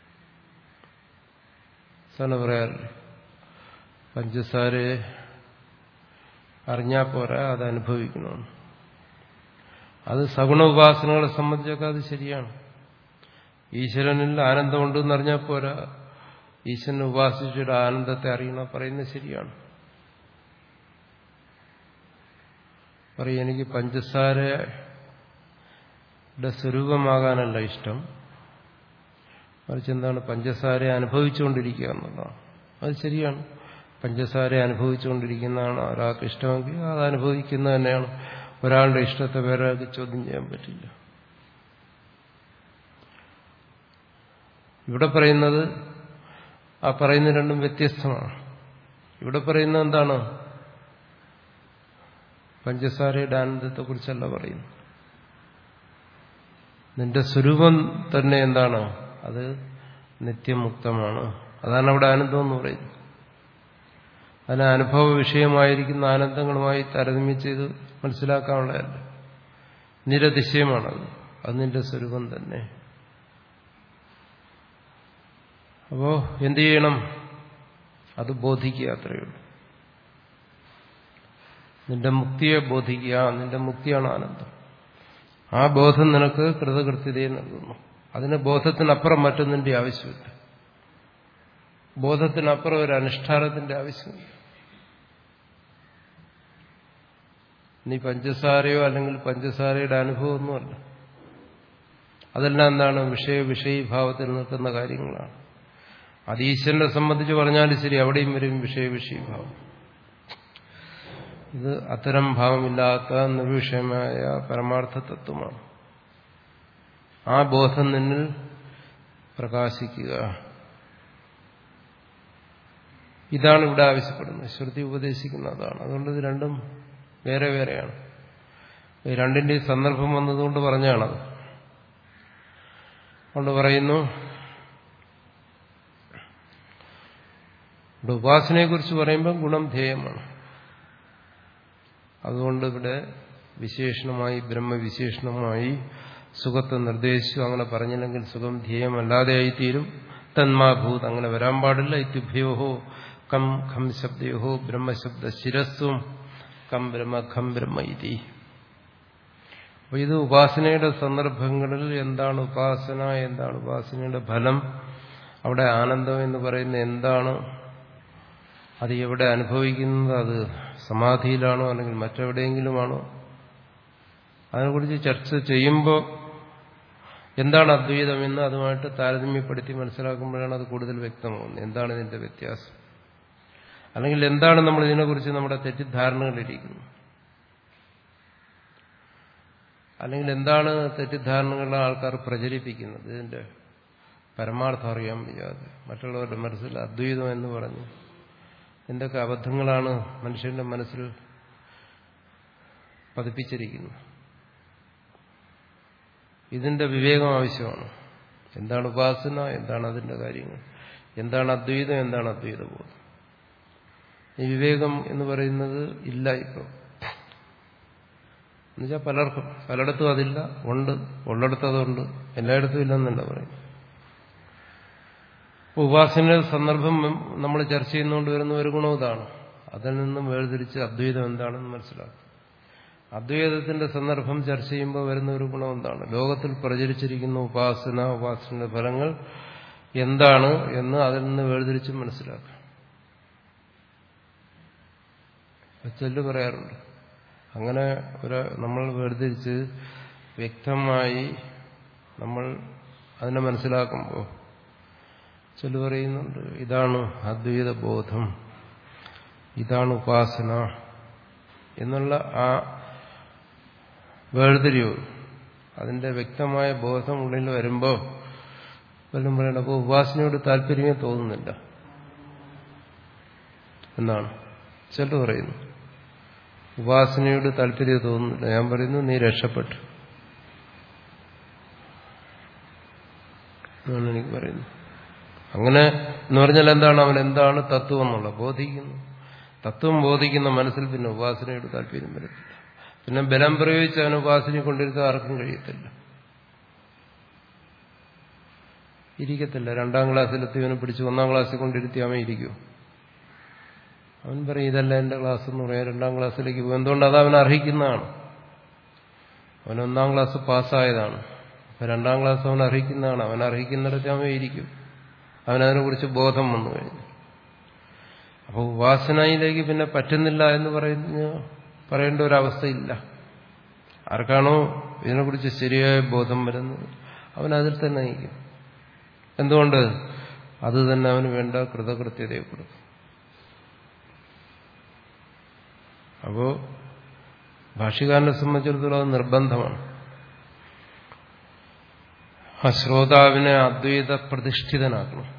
Speaker 1: സാറിന് പറയാറില്ലേ പഞ്ചസാരയെ അറിഞ്ഞാൽ പോരാ അത് അനുഭവിക്കണമെന്ന് അത് സഗുണ ഉപാസനകളെ സംബന്ധിച്ചൊക്കെ അത് ശരിയാണ് ഈശ്വരനിൽ ആനന്ദമുണ്ടെന്ന് അറിഞ്ഞാൽ പോരാ ഈശ്വരനെ ഉപാസിച്ചിട്ട് ആനന്ദത്തെ അറിയണം പറയുന്നത് ശരിയാണ് പറയും എനിക്ക് പഞ്ചസാരയുടെ സ്വരൂപമാകാനല്ല ഇഷ്ടം മറിച്ച് എന്താണ് പഞ്ചസാരയെ അനുഭവിച്ചുകൊണ്ടിരിക്കുക എന്നുള്ളതാണ് അത് ശരിയാണ് പഞ്ചസാര അനുഭവിച്ചുകൊണ്ടിരിക്കുന്നതാണ് ഒരാൾക്ക് ഇഷ്ടമെങ്കിൽ അത് അനുഭവിക്കുന്നത് തന്നെയാണ് ഒരാളുടെ ഇഷ്ടത്തെ വേറെ ആൾക്ക് ചോദ്യം ചെയ്യാൻ പറ്റില്ല ഇവിടെ പറയുന്നത് ആ പറയുന്ന രണ്ടും വ്യത്യസ്തമാണ് ഇവിടെ പറയുന്നത് എന്താണ് പഞ്ചസാരയുടെ ആനന്ദത്തെക്കുറിച്ചല്ല പറയുന്നു നിന്റെ സ്വരൂപം തന്നെ എന്താണ് അത് നിത്യമുക്തമാണ് അതാണ് അവിടെ ആനന്ദം എന്ന് പറയുന്നത് അതിന് അനുഭവ വിഷയമായിരിക്കുന്ന ആനന്ദങ്ങളുമായി താരതമ്യം ചെയ്ത് മനസ്സിലാക്കാനുള്ളതല്ല നിരതിശയമാണത് അത് നിന്റെ സ്വരൂപം തന്നെ അപ്പോ എന്തു ചെയ്യണം അത് ബോധിക്കുക അത്രയേ ഉള്ളൂ നിന്റെ മുക്തിയെ ബോധിക്കുക നിന്റെ മുക്തിയാണ് ആനന്ദം ആ ബോധം നിനക്ക് കൃതകൃത്യതയെ നൽകുന്നു അതിന് ബോധത്തിനപ്പുറം മറ്റൊന്നിന്റെ ആവശ്യമില്ല ബോധത്തിനപ്പുറം ഒരു അനുഷ്ഠാനത്തിന്റെ ആവശ്യമില്ല നീ പഞ്ചസാരയോ അല്ലെങ്കിൽ പഞ്ചസാരയുടെ അനുഭവമൊന്നുമല്ല അതെല്ലാം എന്താണ് വിഷയ വിഷയീഭാവത്തിൽ നിൽക്കുന്ന കാര്യങ്ങളാണ് അത് ഈശ്വരനെ സംബന്ധിച്ച് പറഞ്ഞാലും ശരി അവിടെയും വരും വിഷയ വിഷയീഭാവം ഇത് അത്തരം ഭാവമില്ലാത്ത നിർവിഷയമായ പരമാർത്ഥ തത്വമാണ് ആ ബോധം നിന്നിൽ പ്രകാശിക്കുക ഇതാണ് ഇവിടെ ആവശ്യപ്പെടുന്നത് ശ്രുതി ഉപദേശിക്കുന്ന അതാണ് അതുകൊണ്ട് ഇത് രണ്ടും വേറെ വേറെയാണ് ഈ രണ്ടിന്റെയും സന്ദർഭം വന്നതുകൊണ്ട് പറഞ്ഞാണത് അതുകൊണ്ട് പറയുന്നു ഇവിടെ ഉപാസനയെക്കുറിച്ച് പറയുമ്പോൾ ഗുണം ധ്യേയമാണ് അതുകൊണ്ട് ഇവിടെ വിശേഷണമായി ബ്രഹ്മവിശേഷണമായി സുഖത്തെ നിർദ്ദേശിച്ചു അങ്ങനെ പറഞ്ഞില്ലെങ്കിൽ സുഖം ധ്യേയമല്ലാതെയായി തീരും തന്മാഭൂത് അങ്ങനെ വരാൻ പാടില്ല ഇത്യുഭയോഹോ കം ഖം ശബ്ദയോഹോ ബ്രഹ്മശബ്ദ ശിരസ്സും കം ബ്രഹ്മ ഖം ബ്രഹ്മ ഇതി അപ്പൊ ഇത് ഉപാസനയുടെ സന്ദർഭങ്ങളിൽ എന്താണ് ഉപാസന എന്താണ് ഉപാസനയുടെ ഫലം അവിടെ ആനന്ദം എന്ന് പറയുന്ന എന്താണ് അത് എവിടെ അനുഭവിക്കുന്നത് അത് സമാധിയിലാണോ അല്ലെങ്കിൽ മറ്റെവിടെയെങ്കിലുമാണോ അതിനെക്കുറിച്ച് ചർച്ച ചെയ്യുമ്പോൾ എന്താണ് അദ്വൈതമെന്ന് അതുമായിട്ട് താരതമ്യപ്പെടുത്തി മനസ്സിലാക്കുമ്പോഴാണ് അത് കൂടുതൽ വ്യക്തമാകുന്നത് എന്താണ് ഇതിന്റെ വ്യത്യാസം അല്ലെങ്കിൽ എന്താണ് നമ്മൾ ഇതിനെക്കുറിച്ച് നമ്മുടെ തെറ്റിദ്ധാരണകളിരിക്കുന്നത് അല്ലെങ്കിൽ എന്താണ് തെറ്റിദ്ധാരണകളെ ആൾക്കാർ പ്രചരിപ്പിക്കുന്നത് ഇതിന്റെ പരമാർത്ഥം അറിയാൻ വയ്യാതെ മറ്റുള്ളവരുടെ മനസ്സിൽ അദ്വൈതം എന്ന് പറഞ്ഞു എന്തൊക്കെ അബദ്ധങ്ങളാണ് മനുഷ്യന്റെ മനസ്സിൽ പതിപ്പിച്ചിരിക്കുന്നത് ഇതിന്റെ വിവേകം ആവശ്യമാണ് എന്താണ് ഉപാസന എന്താണ് അതിന്റെ കാര്യങ്ങൾ എന്താണ് അദ്വൈതം എന്താണ് അദ്വൈത ബോധം ഈ വിവേകം എന്ന് പറയുന്നത് ഇല്ല ഇപ്പോൾ എന്നുവെച്ചാൽ പലർക്കും പലയിടത്തും അതില്ല ഉണ്ട് ഉള്ളിടത്തും അതുണ്ട് എല്ലായിടത്തും ഇല്ലെന്നല്ല പറയും ഉപാസനയുടെ സന്ദർഭം നമ്മൾ ചർച്ച ചെയ്യുന്നുകൊണ്ട് വരുന്ന ഒരു ഗുണം ഇതാണ് അതിൽ നിന്നും വേർതിരിച്ച് അദ്വൈതം എന്താണെന്ന് മനസ്സിലാക്കും അദ്വൈതത്തിന്റെ സന്ദർഭം ചർച്ച ചെയ്യുമ്പോൾ വരുന്ന ഒരു ഗുണം എന്താണ് ലോകത്തിൽ പ്രചരിച്ചിരിക്കുന്ന ഉപാസന ഉപാസനയുടെ ഫലങ്ങൾ എന്താണ് എന്ന് അതിൽ നിന്ന് വേർതിരിച്ച് മനസ്സിലാക്കാം ചെല്ലു പറയാറുണ്ട് അങ്ങനെ ഒരു നമ്മൾ വേർതിരിച്ച് വ്യക്തമായി നമ്മൾ അതിനെ മനസ്സിലാക്കുമ്പോൾ ചെല്ലു പറയുന്നുണ്ട് ഇതാണ് അദ്വൈത ബോധം ഇതാണ് ഉപാസന എന്നുള്ള ആ വേർതിരിവ് അതിന്റെ വ്യക്തമായ ബോധം ഉള്ളിൽ വരുമ്പോൾ വല്ലതും പറയണം അപ്പോൾ ഉപാസനയോട് താല്പര്യമേ തോന്നുന്നില്ല എന്നാണ് ചിലർ പറയുന്നു ഉപാസനയോട് താല്പര്യം തോന്നുന്നില്ല ഞാൻ പറയുന്നു നീ രക്ഷപ്പെട്ടു എന്നാണ് എനിക്ക് പറയുന്നത് അങ്ങനെ എന്ന് പറഞ്ഞാൽ എന്താണ് അവൻ എന്താണ് തത്വം എന്നുള്ള ബോധിക്കുന്നു തത്വം ബോധിക്കുന്ന മനസ്സിൽ പിന്നെ ഉപാസനയോട് താല്പര്യം വരത്തില്ല പിന്നെ ബലം പ്രയോഗിച്ച് അവൻ ഉപാസനയെ കൊണ്ടിരുത്താൻ ആർക്കും കഴിയത്തില്ല ഇരിക്കത്തില്ല രണ്ടാം ക്ലാസ്സിലെത്തി അവനെ പിടിച്ച് ഒന്നാം ക്ലാസ്സിൽ കൊണ്ടിരുത്തി അവൻ ഇരിക്കുമോ അവൻ പറയും ഇതല്ല എന്റെ ക്ലാസ് എന്ന് പറയാം രണ്ടാം ക്ലാസ്സിലേക്ക് പോകും എന്തുകൊണ്ട് അത് അവൻ അർഹിക്കുന്നതാണ് അവൻ ഒന്നാം ക്ലാസ് പാസ്സായതാണ് അപ്പൊ രണ്ടാം ക്ലാസ് അവൻ അർഹിക്കുന്നതാണ് അവൻ അർഹിക്കുന്നിടത്ത് അവൻ ഇരിക്കും അവനതിനെക്കുറിച്ച് ബോധം വന്നു കഴിഞ്ഞു അപ്പോൾ ഉപാസനയിലേക്ക് പിന്നെ പറ്റുന്നില്ല എന്ന് പറയുന്ന പറയേണ്ട ഒരവസ്ഥയില്ല ആർക്കാണോ ഇതിനെക്കുറിച്ച് ശരിയായ ബോധം വരുന്നത് അവൻ അതിൽ തന്നെ നയിക്കും എന്തുകൊണ്ട് അത് തന്നെ അവന് വേണ്ട കൃതകൃത്യതയെ കൊടുക്കും അപ്പോ ഭാഷ്യകാരനെ സംബന്ധിച്ചിടത്തോളം അത് നിർബന്ധമാണ് ആ ശ്രോതാവിനെ അദ്വൈത പ്രതിഷ്ഠിതനാക്കണം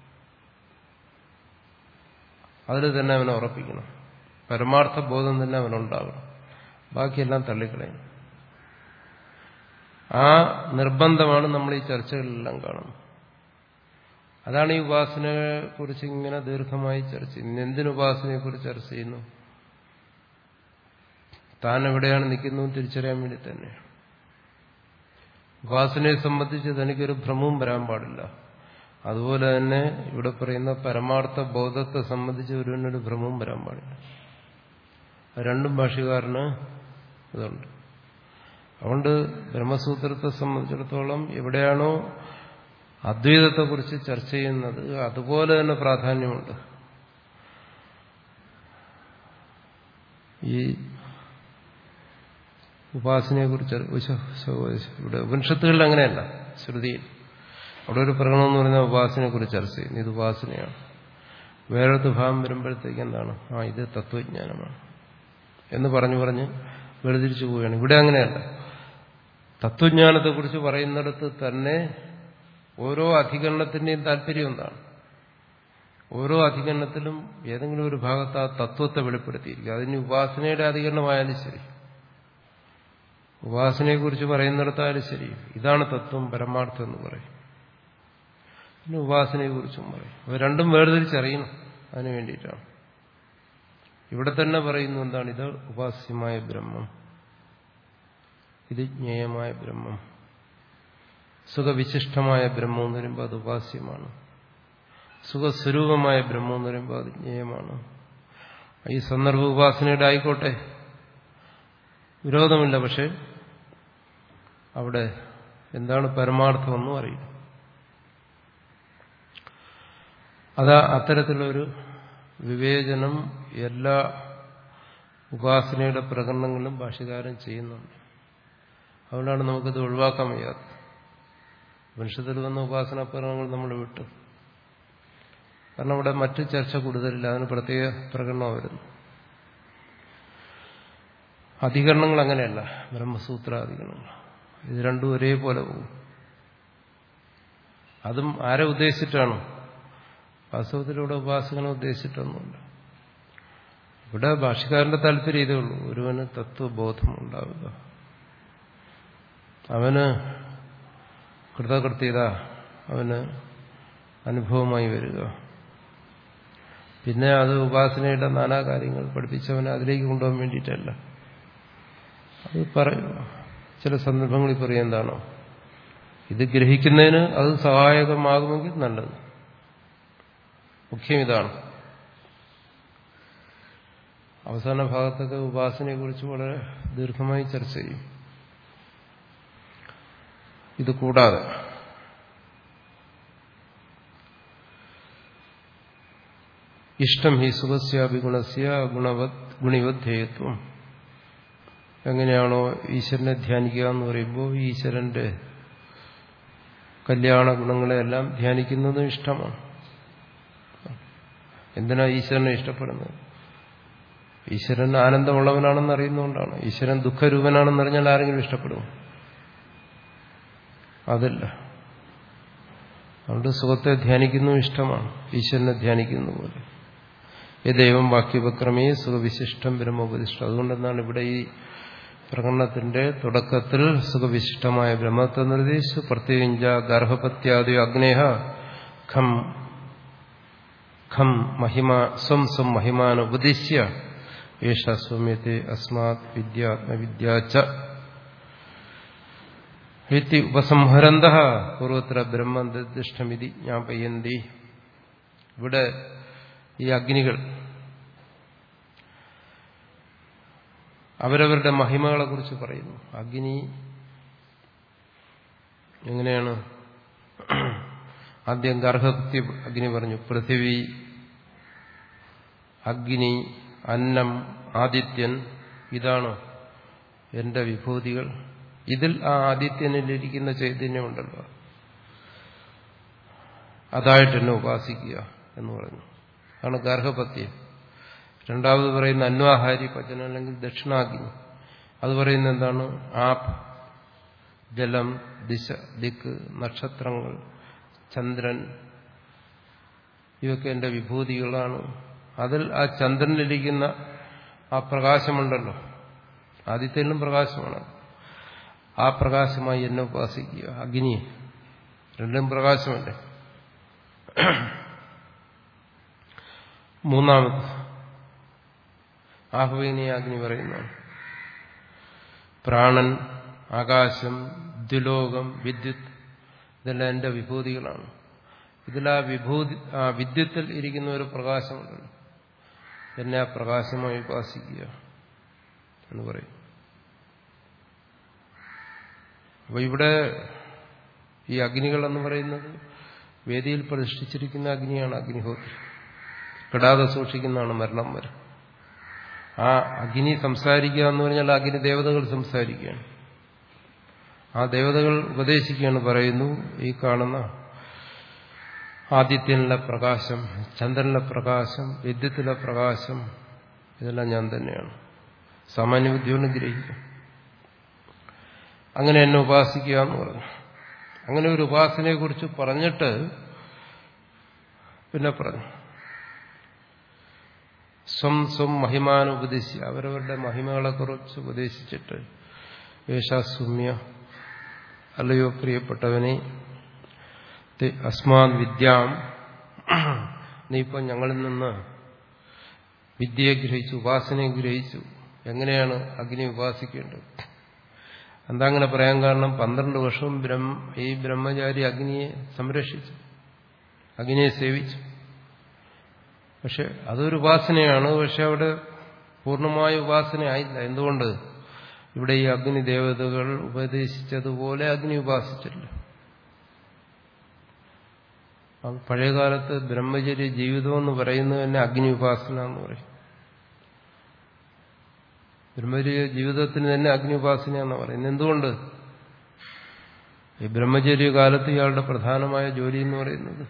Speaker 1: അതിൽ തന്നെ അവനെ ഉറപ്പിക്കണം പരമാർത്ഥ ബോധം തന്നെ അവനുണ്ടാകണം ബാക്കിയെല്ലാം തള്ളിക്കളയണം ആ നിർബന്ധമാണ് നമ്മൾ ഈ ചർച്ചകളിലെല്ലാം കാണുന്നത് അതാണ് ഈ ഉപാസനയെ കുറിച്ച് ഇങ്ങനെ ദീർഘമായി ചർച്ച ചെയ്യുന്നത് എന്തിനു ഉപാസനയെ കുറിച്ച് ചർച്ച ചെയ്യുന്നു താൻ എവിടെയാണ് നിൽക്കുന്നത് തിരിച്ചറിയാൻ വേണ്ടി തന്നെ ഉപാസനയെ സംബന്ധിച്ച് തനിക്കൊരു ഭ്രമവും വരാൻ പാടില്ല അതുപോലെ തന്നെ ഇവിടെ പറയുന്ന പരമാർത്ഥ ബോധത്തെ സംബന്ധിച്ച് ഒരുവനൊരു ഭ്രമവും വരാൻ പാടില്ല രണ്ടും ഭാഷകാരന് ഇതുണ്ട് അതുകൊണ്ട് ബ്രഹ്മസൂത്രത്തെ സംബന്ധിച്ചിടത്തോളം എവിടെയാണോ അദ്വൈതത്തെക്കുറിച്ച് ചർച്ച ചെയ്യുന്നത് അതുപോലെ തന്നെ പ്രാധാന്യമുണ്ട് ഈ ഉപാസനയെക്കുറിച്ച് ഇവിടെ ഉപനിഷത്തുകളിൽ അങ്ങനെയല്ല ശ്രുതിയിൽ അവിടെ ഒരു പ്രകടനം എന്ന് പറയുന്ന ഉപാസനയെക്കുറിച്ച് ചർച്ച ചെയ്യുന്നു ഇത് ഉപാസനയാണ് വേറൊരു ഭാവം വരുമ്പോഴത്തേക്ക് എന്താണ് ആ ഇത് തത്വജ്ഞാനമാണ് എന്ന് പറഞ്ഞു പറഞ്ഞ് വേർതിരിച്ചു പോവുകയാണ് ഇവിടെ അങ്ങനെയല്ല തത്വജ്ഞാനത്തെക്കുറിച്ച് പറയുന്നിടത്ത് തന്നെ ഓരോ അധികരണത്തിന്റെയും താല്പര്യം എന്താണ് ഓരോ അധികരണത്തിലും ഏതെങ്കിലും ഒരു ഭാഗത്ത് ആ തത്വത്തെ വെളിപ്പെടുത്തിയിരിക്കുക അതിന് ഉപാസനയുടെ അധികരണമായാലും ശരി ഉപാസനയെക്കുറിച്ച് പറയുന്നിടത്തായാലും ശരി ഇതാണ് തത്വം പരമാർത്ഥം എന്ന് പറയും പിന്നെ ഉപാസനയെക്കുറിച്ചും പറയും അവ രണ്ടും വേർതിരിച്ചറിയണം അതിനു വേണ്ടിയിട്ടാണ് ഇവിടെ തന്നെ പറയുന്നു എന്താണ് ഇത് ഉപാസ്യമായ ബ്രഹ്മം ഇത് ജ്ഞേയമായ ബ്രഹ്മം സുഖവിശിഷ്ടമായ ബ്രഹ്മം എന്ന് പറയുമ്പോൾ അത് ഉപാസ്യമാണ് സുഖസ്വരൂപമായ ബ്രഹ്മം എന്ന് പറയുമ്പോൾ അത് ജ്ഞേയമാണ് ഈ സന്ദർഭ ഉപാസനയുടെ ആയിക്കോട്ടെ വിരോധമില്ല പക്ഷെ അവിടെ എന്താണ് പരമാർത്ഥമെന്നും അറിയില്ല അത് അത്തരത്തിലൊരു വിവേചനം എല്ലാ ഉപാസനയുടെ പ്രകടനങ്ങളിലും ഭാഷകാരൻ ചെയ്യുന്നുണ്ട് അതുകൊണ്ടാണ് നമുക്കിത് ഒഴിവാക്കാൻ വയ്യാത്തത് മനുഷ്യത്തിൽ വന്ന ഉപാസന പ്രകടനങ്ങൾ നമ്മൾ വിട്ടു കാരണം അവിടെ മറ്റു ചർച്ച കൂടുതലില്ല അതിന് പ്രത്യേക പ്രകടനം വരുന്നു അധികരണങ്ങൾ അങ്ങനെയല്ല ബ്രഹ്മസൂത്ര അധികരണങ്ങൾ ഇത് രണ്ടും ഒരേപോലെ പോകും അതും ആരെ ഉദ്ദേശിച്ചിട്ടാണ് വാസ്തവത്തിലൂടെ ഉപാസകനെ ഉദ്ദേശിച്ചിട്ടൊന്നുമില്ല ഇവിടെ ഭാഷകാരന്റെ താല്പര്യം ഇതേ ഉള്ളൂ ഒരുവന് തത്വബോധം ഉണ്ടാവുക അവന് കൃതകൃത്യത അവന് അനുഭവമായി വരിക പിന്നെ അത് ഉപാസനയുടെ നാനാ കാര്യങ്ങൾ പഠിപ്പിച്ചവനെ അതിലേക്ക് കൊണ്ടുപോകാൻ വേണ്ടിയിട്ടല്ല അത് പറയും ചില സന്ദർഭങ്ങളിൽ പറയും എന്താണോ ഇത് ഗ്രഹിക്കുന്നതിന് അത് സഹായകമാകുമെങ്കിൽ നല്ലത് മുഖ്യം ഇതാണ് അവസാന ഭാഗത്തൊക്കെ ഉപാസനയെക്കുറിച്ച് വളരെ ദീർഘമായി ചർച്ച ചെയ്യും ഇത് കൂടാതെ ഇഷ്ടം ഹി സുഖസ്യാഭിഗുണസ്യ ഗുണവത് ഗുണിവദ്ധേയത്വം എങ്ങനെയാണോ ഈശ്വരനെ ധ്യാനിക്കുക എന്ന് പറയുമ്പോൾ ഈശ്വരന്റെ കല്യാണ ഗുണങ്ങളെല്ലാം ധ്യാനിക്കുന്നതും ഇഷ്ടമാണ് എന്തിനാ ഈശ്വരനെ ഇഷ്ടപ്പെടുന്നത് ഈശ്വരൻ ആനന്ദമുള്ളവനാണെന്ന് അറിയുന്നതുകൊണ്ടാണ് ഈശ്വരൻ ദുഃഖരൂപനാണെന്ന് അറിഞ്ഞാൽ ആരെങ്കിലും ഇഷ്ടപ്പെടും അതില്ല അതുകൊണ്ട് സുഖത്തെ ധ്യാനിക്കുന്നു ഇഷ്ടമാണ് ഈശ്വരനെ ധ്യാനിക്കുന്ന പോലെ ഈ ദൈവം വാക്യപക്രമേ സുഖവിശിഷ്ടം ബ്രഹ്മോപദിഷ്ടം അതുകൊണ്ടെന്നാണ് ഇവിടെ ഈ പ്രകടനത്തിന്റെ തുടക്കത്തിൽ സുഖവിശിഷ്ടമായ ബ്രഹ്മത്തെ നിർദ്ദേശിച്ചു പ്രത്യേകിഞ്ച ഗർഭപത്യാദി അഗ്നേഹ ഖം ഖം മഹിമ സ്വം സ്വം മഹിമാനുപദിശ്യ ഏഷ സൗമ്യത്തെ അസ്മാത് വിദ്യാത്മവിദ്യാച്ച ഇതി ഉപസംഹരന്ത പൂർവത്ര ബ്രഹ്മനിർദ്ദിഷ്ടമിതി ജ്ഞാപയന്തി ഇവിടെ ഈ അഗ്നികൾ അവരവരുടെ മഹിമകളെ കുറിച്ച് പറയുന്നു അഗ്നി എങ്ങനെയാണ് ആദ്യം ഗർഭപത്യ അഗ്നി പറഞ്ഞു പൃഥിവി അഗ്നി അന്നം ആദിത്യൻ ഇതാണ് എന്റെ വിഭൂതികൾ ഇതിൽ ആ ആദിത്യനിലിരിക്കുന്ന ചൈതന്യമുണ്ടല്ലോ അതായിട്ട് എന്നെ ഉപാസിക്കുക എന്ന് പറഞ്ഞു അതാണ് ഗർഭപത്യം രണ്ടാമത് പറയുന്ന അന്വാഹാരി പചനം അല്ലെങ്കിൽ ദക്ഷിണാഗ്നി അത് പറയുന്ന എന്താണ് ആപ് ജലം ദിശ ദിക്ക് നക്ഷത്രങ്ങൾ ചന്ദ്രൻ ഇവയൊക്കെ എന്റെ വിഭൂതികളാണ് അതിൽ ആ ചന്ദ്രനിലിരിക്കുന്ന ആ പ്രകാശമുണ്ടല്ലോ ആദിത്യനും പ്രകാശമാണ് ആ പ്രകാശമായി എന്നെ ഉപാസിക്കുക അഗ്നി രണ്ടും പ്രകാശമല്ലേ മൂന്നാമത് ആഹ്വീനിയാഗ്നി പറയുന്നു പ്രാണൻ ആകാശം ദ്വിലോകം വിദ്യുത് ഇതെല്ലാം എന്റെ വിഭൂതികളാണ് ഇതിൽ ആ വിഭൂതി ആ വിദ്യുത്തിൽ ഇരിക്കുന്ന ഒരു പ്രകാശമുണ്ടല്ലോ എന്നെ ആ പ്രകാശമായി ഉപാസിക്കുക എന്ന് പറയും അപ്പോൾ ഇവിടെ ഈ അഗ്നികൾ എന്ന് പറയുന്നത് വേദിയിൽ പ്രതിഷ്ഠിച്ചിരിക്കുന്ന അഗ്നിയാണ് അഗ്നിഹോത്രി കെടാതെ സൂക്ഷിക്കുന്നതാണ് മരണം വരെ ആ അഗ്നി സംസാരിക്കുക എന്ന് പറഞ്ഞാൽ അഗ്നി ദേവതകൾ സംസാരിക്കുകയാണ് ആ ദേവതകൾ ഉപദേശിക്കുകയാണ് പറയുന്നു ഈ കാണുന്ന ആദിത്യനിലെ പ്രകാശം ചന്ദ്രനിലെ പ്രകാശം വിദ്യത്തിലെ പ്രകാശം ഇതെല്ലാം ഞാൻ തന്നെയാണ് സാമാന്യ ബുദ്ധിയോട് ഗ്രഹിക്കും അങ്ങനെ എന്നെ ഉപാസിക്കുക എന്ന് പറഞ്ഞു അങ്ങനെ ഒരു ഉപാസനയെക്കുറിച്ച് പറഞ്ഞിട്ട് പിന്നെ പറഞ്ഞു സ്വം സ്വം മഹിമാനം ഉപദേശിച്ച് അവരവരുടെ മഹിമകളെക്കുറിച്ച് ഉപദേശിച്ചിട്ട് യേശാസുമ്യ അല്ലയോ പ്രിയപ്പെട്ടവനെ അസ്മാൻ വിദ്യാം നീ ഇപ്പം ഞങ്ങളിൽ നിന്ന് വിദ്യയെ ഗ്രഹിച്ചു ഉപാസനയെ ഗ്രഹിച്ചു എങ്ങനെയാണ് അഗ്നി ഉപാസിക്കേണ്ടത് എന്താ അങ്ങനെ പറയാൻ കാരണം പന്ത്രണ്ട് വർഷവും ബ്രഹ്മ ഈ ബ്രഹ്മചാരി അഗ്നിയെ സംരക്ഷിച്ചു അഗ്നിയെ സേവിച്ചു പക്ഷെ അതൊരു ഉപാസനയാണ് പക്ഷെ അവിടെ പൂർണ്ണമായ ഉപാസന ആയില്ല എന്തുകൊണ്ട് ഇവിടെ ഈ അഗ്നി ദേവതകൾ ഉപദേശിച്ചതുപോലെ അഗ്നി ഉപാസിച്ചില്ല പഴയകാലത്ത് ബ്രഹ്മചര്യ ജീവിതം എന്ന് പറയുന്നത് തന്നെ അഗ്നി ഉപാസന എന്ന് പറയും ബ്രഹ്മചര്യ ജീവിതത്തിന് തന്നെ അഗ്നി ഉപാസന എന്ന് പറയുന്നത് എന്തുകൊണ്ട് ഈ ബ്രഹ്മചര്യ കാലത്ത് ഇയാളുടെ പ്രധാനമായ ജോലി എന്ന് പറയുന്നത്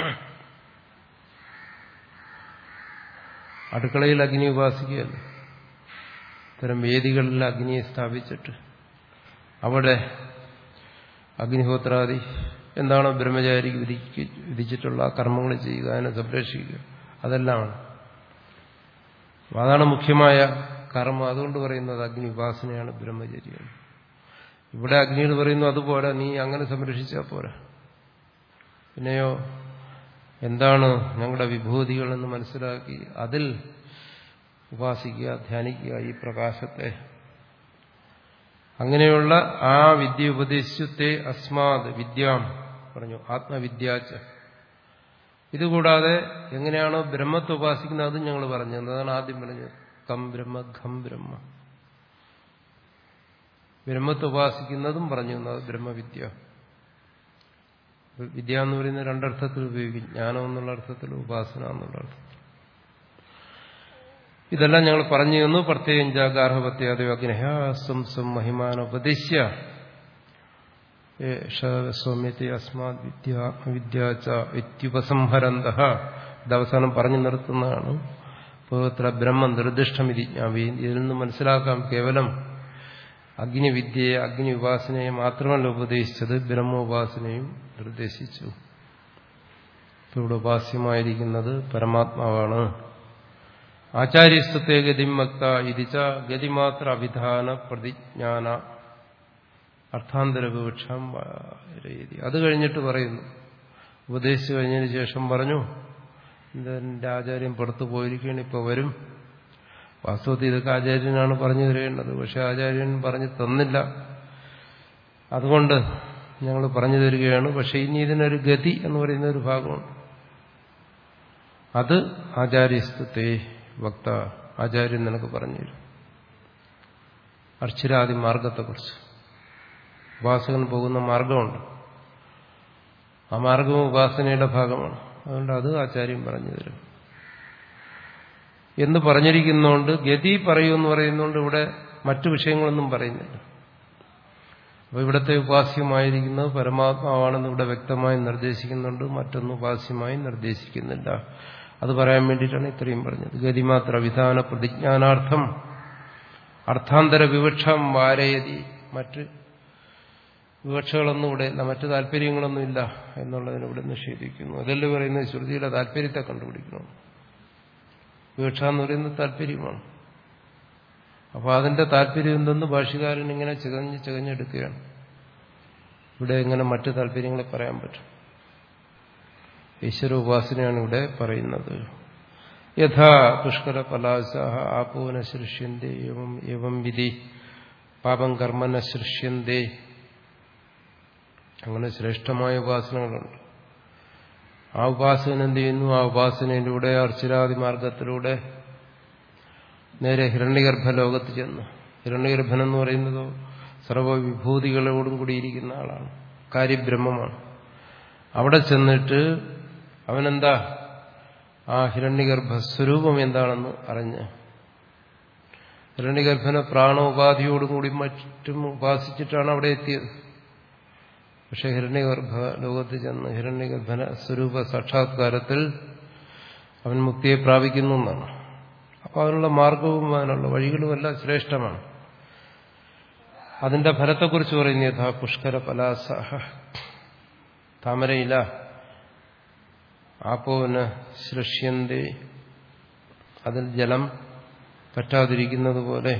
Speaker 1: അടുക്കളയിൽ അഗ്നി ഉപാസിക്കുകയല്ല ഇത്തരം വേദികളിൽ അഗ്നിയെ സ്ഥാപിച്ചിട്ട് അവിടെ അഗ്നിഹോത്രാദി എന്താണോ ബ്രഹ്മചാരിക്ക് വിധിക്ക് വിധിച്ചിട്ടുള്ള ആ കർമ്മങ്ങൾ ചെയ്യുക അതിനെ സംരക്ഷിക്കുക അതെല്ലാമാണ് അതാണ് മുഖ്യമായ കർമ്മം അതുകൊണ്ട് പറയുന്നത് അഗ്നി ഉപാസനയാണ് ബ്രഹ്മചര്യം ഇവിടെ അഗ്നിയോട് പറയുന്നു അതുപോലെ നീ അങ്ങനെ സംരക്ഷിച്ചാൽ പോരാ പിന്നെയോ എന്താണ് ഞങ്ങളുടെ വിഭൂതികൾ എന്ന് മനസ്സിലാക്കി അതിൽ ഉപാസിക്കുക ധ്യാനിക്കുക ഈ പ്രകാശത്തെ അങ്ങനെയുള്ള ആ വിദ്യ ഉപദേശിച്ചത്തെ അസ്മാത് വിദ്യാം പറഞ്ഞു ആത്മവിദ്യാച്ച ഇതുകൂടാതെ എങ്ങനെയാണോ ബ്രഹ്മത്തെ ഉപാസിക്കുന്നത് അതും ഞങ്ങൾ പറഞ്ഞു അതാണ് ആദ്യം പറഞ്ഞത് കം ബ്രഹ്മ ഖം ബ്രഹ്മ ബ്രഹ്മത്തെ ഉപാസിക്കുന്നതും പറഞ്ഞു അത് ബ്രഹ്മവിദ്യ വിദ്യ എന്ന് പറയുന്ന രണ്ടർത്ഥത്തിൽ ഉപയോഗിക്കും ജ്ഞാനം എന്നുള്ള അർത്ഥത്തിൽ ഉപാസന എന്നുള്ള അർത്ഥത്തിൽ ഇതെല്ലാം ഞങ്ങൾ പറഞ്ഞു തന്നു പ്രത്യേകം ജാഗാർഹപത്യാദി അഗ്നഹ സ്വം സ്വം മഹിമാനുപദിശ്യ സൗമ്യത്തെ അസ്മാത് വിദ്യ ആത്മവിദ്യാച്ച ഇത്യുപസംഹരന്ത ഇതവസാനം പറഞ്ഞു നിർത്തുന്നതാണ് പൂർവത്ര ബ്രഹ്മ നിർദ്ദിഷ്ടമിതി ഇതിൽ നിന്ന് മനസ്സിലാക്കാം കേവലം അഗ്നിവിദ്യയെ അഗ്നി ഉപാസനയെ മാത്രമല്ല ഉപദേശിച്ചത് ബ്രഹ്മോപാസനയും നിർദ്ദേശിച്ചു ഇവിടെ ഉപാസ്യമായിരിക്കുന്നത് പരമാത്മാവാണ് ആചാര്യസ്വത്തെ ഗതിമക്ത ഇതിച്ച ഗതിമാത്ര അഭിധാന പ്രതിജ്ഞാന അർത്ഥാന്തര വിവക്ഷം രീതി അത് കഴിഞ്ഞിട്ട് പറയുന്നു ഉപദേശിച്ചു കഴിഞ്ഞതിന് ശേഷം പറഞ്ഞു എന്റെ ആചാര്യം പുറത്തു പോയിരിക്കുകയാണ് ഇപ്പൊ വരും വാസ്തവത്തിൽ ഇതൊക്കെ ആചാര്യനാണ് പറഞ്ഞു തരേണ്ടത് പക്ഷെ ആചാര്യൻ പറഞ്ഞു തന്നില്ല അതുകൊണ്ട് ഞങ്ങൾ പറഞ്ഞു തരികയാണ് പക്ഷെ ഇനി ഇതിനൊരു ഗതി എന്ന് പറയുന്ന ഒരു ഭാഗമുണ്ട് അത് ആചാര്യസ്ഥത്തെ വക്ത ആചാര്യൻ നിനക്ക് പറഞ്ഞു തരും അർച്ചിരാദി മാർഗത്തെക്കുറിച്ച് ഉപാസകൻ പോകുന്ന മാർഗമുണ്ട് ആ മാർഗവും ഉപാസനയുടെ ഭാഗമാണ് അതുകൊണ്ട് അത് ആചാര്യൻ പറഞ്ഞു തരും എന്ന് പറഞ്ഞിരിക്കുന്നതുകൊണ്ട് ഗതി പറയൂന്ന് പറയുന്നതുകൊണ്ട് ഇവിടെ മറ്റു വിഷയങ്ങളൊന്നും പറയുന്നില്ല അപ്പൊ ഇവിടുത്തെ ഉപാസ്യമായിരിക്കുന്നത് പരമാത്മാവാണെന്ന് ഇവിടെ വ്യക്തമായി നിർദ്ദേശിക്കുന്നുണ്ട് മറ്റൊന്നും ഉപാസ്യമായി നിർദ്ദേശിക്കുന്നില്ല അത് പറയാൻ വേണ്ടിയിട്ടാണ് ഇത്രയും പറഞ്ഞത് ഗതിമാത്ര വിധാന പ്രതിജ്ഞാനാർത്ഥം അർത്ഥാന്തര വിവക്ഷം വാരയതി മറ്റ് വിവക്ഷകളൊന്നും ഇവിടെ മറ്റു താല്പര്യങ്ങളൊന്നും ഇല്ല എന്നുള്ളതിന് ഇവിടെ നിഷേധിക്കുന്നു അതല്ലേ പറയുന്നത് ശ്രുതിയുടെ താല്പര്യത്തെ കണ്ടുപിടിക്കണം വിവക്ഷ എന്ന് പറയുന്നത് താല്പര്യമാണ് അപ്പോൾ അതിന്റെ താല്പര്യം എന്തെന്ന് ഭാഷകാരൻ ഇങ്ങനെ ചികഞ്ഞ് ചികഞ്ഞെടുക്കുകയാണ് ഇവിടെ എങ്ങനെ മറ്റു താല്പര്യങ്ങളെ പറയാൻ പറ്റും ഈശ്വര ഉപാസനയാണ് ഇവിടെ പറയുന്നത് യഥാ പുഷ്കര പലാശാഹ ആപോന സൃഷ്യന്തേ എവം എവം വിധി പാപം കർമ്മന സൃഷ്യന്തേ അങ്ങനെ ശ്രേഷ്ഠമായ ഉപാസനകളുണ്ട് ആ ഉപാസന എന്ത് ചെയ്യുന്നു ആ ഉപാസനയിലൂടെ അർച്ചിരാദി മാർഗത്തിലൂടെ നേരെ ഹിരണ്യഗർഭ ലോകത്ത് ചെന്നു ഹിരണ്യഗർഭൻ എന്ന് പറയുന്നതോ സർവവിഭൂതികളോടും കൂടിയിരിക്കുന്ന ആളാണ് കാര്യബ്രഹ്മമാണ് അവിടെ ചെന്നിട്ട് അവനെന്താ ആ ഹിരണ്യഗർഭ സ്വരൂപം എന്താണെന്ന് അറിഞ്ഞ് ഹിരണ്യഗർഭനെ പ്രാണോപാധിയോടും കൂടി മറ്റും ഉപാസിച്ചിട്ടാണ് അവിടെ എത്തിയത് പക്ഷെ ഹിരണ്യഗർഭ ലോകത്ത് ചെന്ന് ഹിരണ്യഗർഭന സ്വരൂപ സാക്ഷാത്കാരത്തിൽ അവൻ മുക്തിയെ പ്രാപിക്കുന്നു എന്നാണ് അപ്പൊ അതിനുള്ള മാർഗവും അതിനുള്ള വഴികളുമെല്ലാം ശ്രേഷ്ഠമാണ് അതിന്റെ ഫലത്തെക്കുറിച്ച് പറയുന്ന യഥാ പുഷ്കര പലാസഹ താമരയില ആപ്പോവന സൃഷ്യന്തി അതിൽ ജലം പറ്റാതിരിക്കുന്നത് പോലെ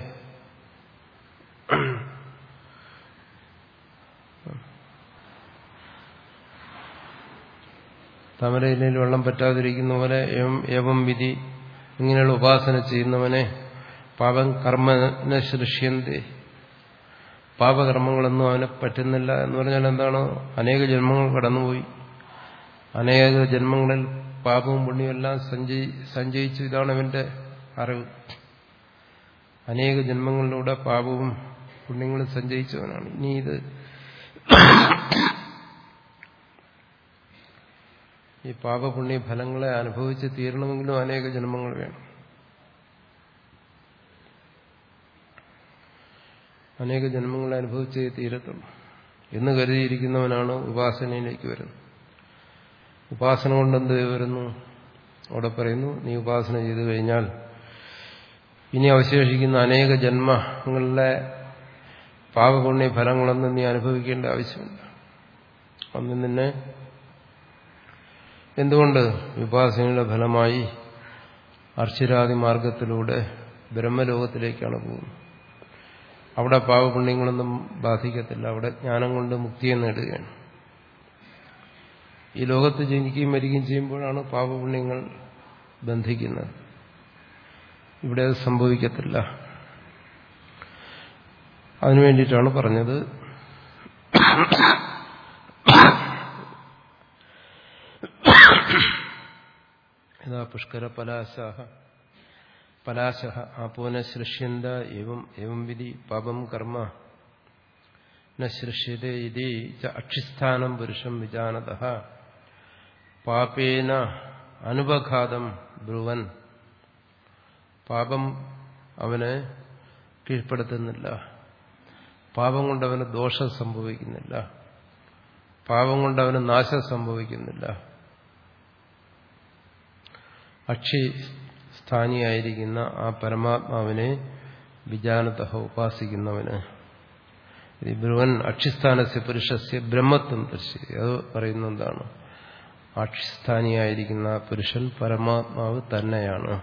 Speaker 1: താമരയിലയിൽ വെള്ളം പറ്റാതിരിക്കുന്ന പോലെ ഏവം വിധി ഇങ്ങനെയുള്ള ഉപാസന ചെയ്യുന്നവനെ പാപം കർമ്മനെ സൃഷ്യന്തി പാപകർമ്മങ്ങളൊന്നും അവനെ പറ്റുന്നില്ല എന്ന് പറഞ്ഞാൽ എന്താണ് അനേക ജന്മങ്ങൾ കടന്നുപോയി അനേക ജന്മങ്ങളിൽ പാപവും പുണ്യവും എല്ലാം സഞ്ചയി സഞ്ചയിച്ചു ഇതാണ് അവന്റെ അറിവ് അനേക ജന്മങ്ങളിലൂടെ പാപവും പുണ്യങ്ങളും സഞ്ചയിച്ചവനാണ് ഇനി ഇത് ഈ പാപപുണ്യ ഫലങ്ങളെ അനുഭവിച്ച് തീരണമെങ്കിലും അനേക ജന്മങ്ങൾ വേണം അനേക ജന്മങ്ങളെ അനുഭവിച്ചേ തീരത്തുള്ളൂ എന്ന് കരുതിയിരിക്കുന്നവനാണ് ഉപാസനയിലേക്ക് വരുന്നത് ഉപാസന കൊണ്ടെന്ത് വരുന്നു അവിടെ പറയുന്നു നീ ഉപാസന ചെയ്തു കഴിഞ്ഞാൽ ഇനി അവശേഷിക്കുന്ന അനേക ജന്മങ്ങളിലെ പാപപുണ്യ ഫലങ്ങളൊന്നും നീ അനുഭവിക്കേണ്ട ആവശ്യമില്ല അന്ന് നിന്നെ എന്തുകൊണ്ട് ഉപാസനയുടെ ഫലമായി അർച്ചിരാദി മാർഗത്തിലൂടെ ബ്രഹ്മലോകത്തിലേക്കാണ് പോകുന്നത് അവിടെ പാവപുണ്യങ്ങളൊന്നും ബാധിക്കത്തില്ല അവിടെ ജ്ഞാനം കൊണ്ട് മുക്തിയെ നേടുകയാണ് ഈ ലോകത്ത് ജനിക്കുകയും മരിക്കുകയും ചെയ്യുമ്പോഴാണ് പാപപുണ്യങ്ങൾ ബന്ധിക്കുന്നത് ഇവിടെ അത് സംഭവിക്കത്തില്ല അതിനു വേണ്ടിയിട്ടാണ് പറഞ്ഞത് യഥാ പുഷ്കര പലാശാഹ പലാശഃ ആപോന സൃഷ്യന്ത എവം എവം വിധി പാപം കർമ്മ ന സൃഷ്യത്തെ ഇതി ച അക്ഷിസ്ഥാനം പുരുഷം വിജാനത പാപേന അനുപഘാതം ബ്രുവൻ പാപം അവനെ കീഴ്പ്പെടുത്തുന്നില്ല പാപം കൊണ്ട് അവന് ദോഷം സംഭവിക്കുന്നില്ല പാപം കൊണ്ട് അവന് നാശം സംഭവിക്കുന്നില്ല അക്ഷി സ്ഥാനിയായിരിക്കുന്ന ആ പരമാത്മാവിനെ വിജാനത ഉപാസിക്കുന്നവന് ബ്രുവൻ അക്ഷിസ്ഥാനസ്യ പുരുഷസ്യ ബ്രഹ്മത്വം ദർശിക്കുക അത് പറയുന്ന എന്താണ് അക്ഷിസ്ഥാനിയായിരിക്കുന്ന ആ പുരുഷൻ പരമാത്മാവ് തന്നെയാണ്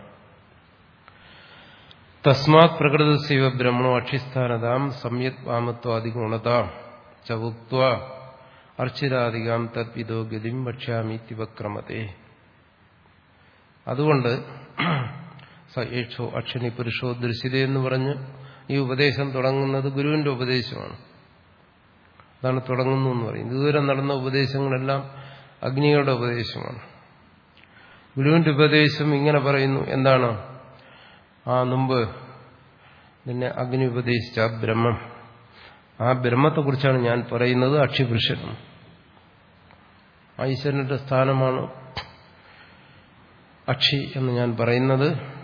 Speaker 1: തസ്മാത് പ്രകൃതസൈവ ബ്രഹ്മണോ അക്ഷിസ്ഥാനതാം സംയത് വാമത്വാദി ഗുണതാം ചവുക്വ അർച്ചിരാധികാം തദ്വിദോ ഗതിം ഭക്ഷ്യാമീതിവക്രമത്തെ അതുകൊണ്ട് സയേക്ഷോ അക്ഷനി പുരുഷോ ദൃശ്യത എന്ന് പറഞ്ഞ് ഈ ഉപദേശം തുടങ്ങുന്നത് ഗുരുവിന്റെ ഉപദേശമാണ് അതാണ് തുടങ്ങുന്നു എന്ന് പറയുന്നത് ഇതുവരെ നടന്ന ഉപദേശങ്ങളെല്ലാം അഗ്നിയുടെ ഉപദേശമാണ് ഗുരുവിന്റെ ഉപദേശം ഇങ്ങനെ പറയുന്നു എന്താണ് ആ മുമ്പ് നിന്നെ അഗ്നി ഉപദേശിച്ച ആ ബ്രഹ്മം ആ ബ്രഹ്മത്തെക്കുറിച്ചാണ് ഞാൻ പറയുന്നത് അക്ഷിപുരുഷനും ഈശ്വരന്റെ സ്ഥാനമാണ് അക്ഷി എന്ന് ഞാൻ പറയുന്നത്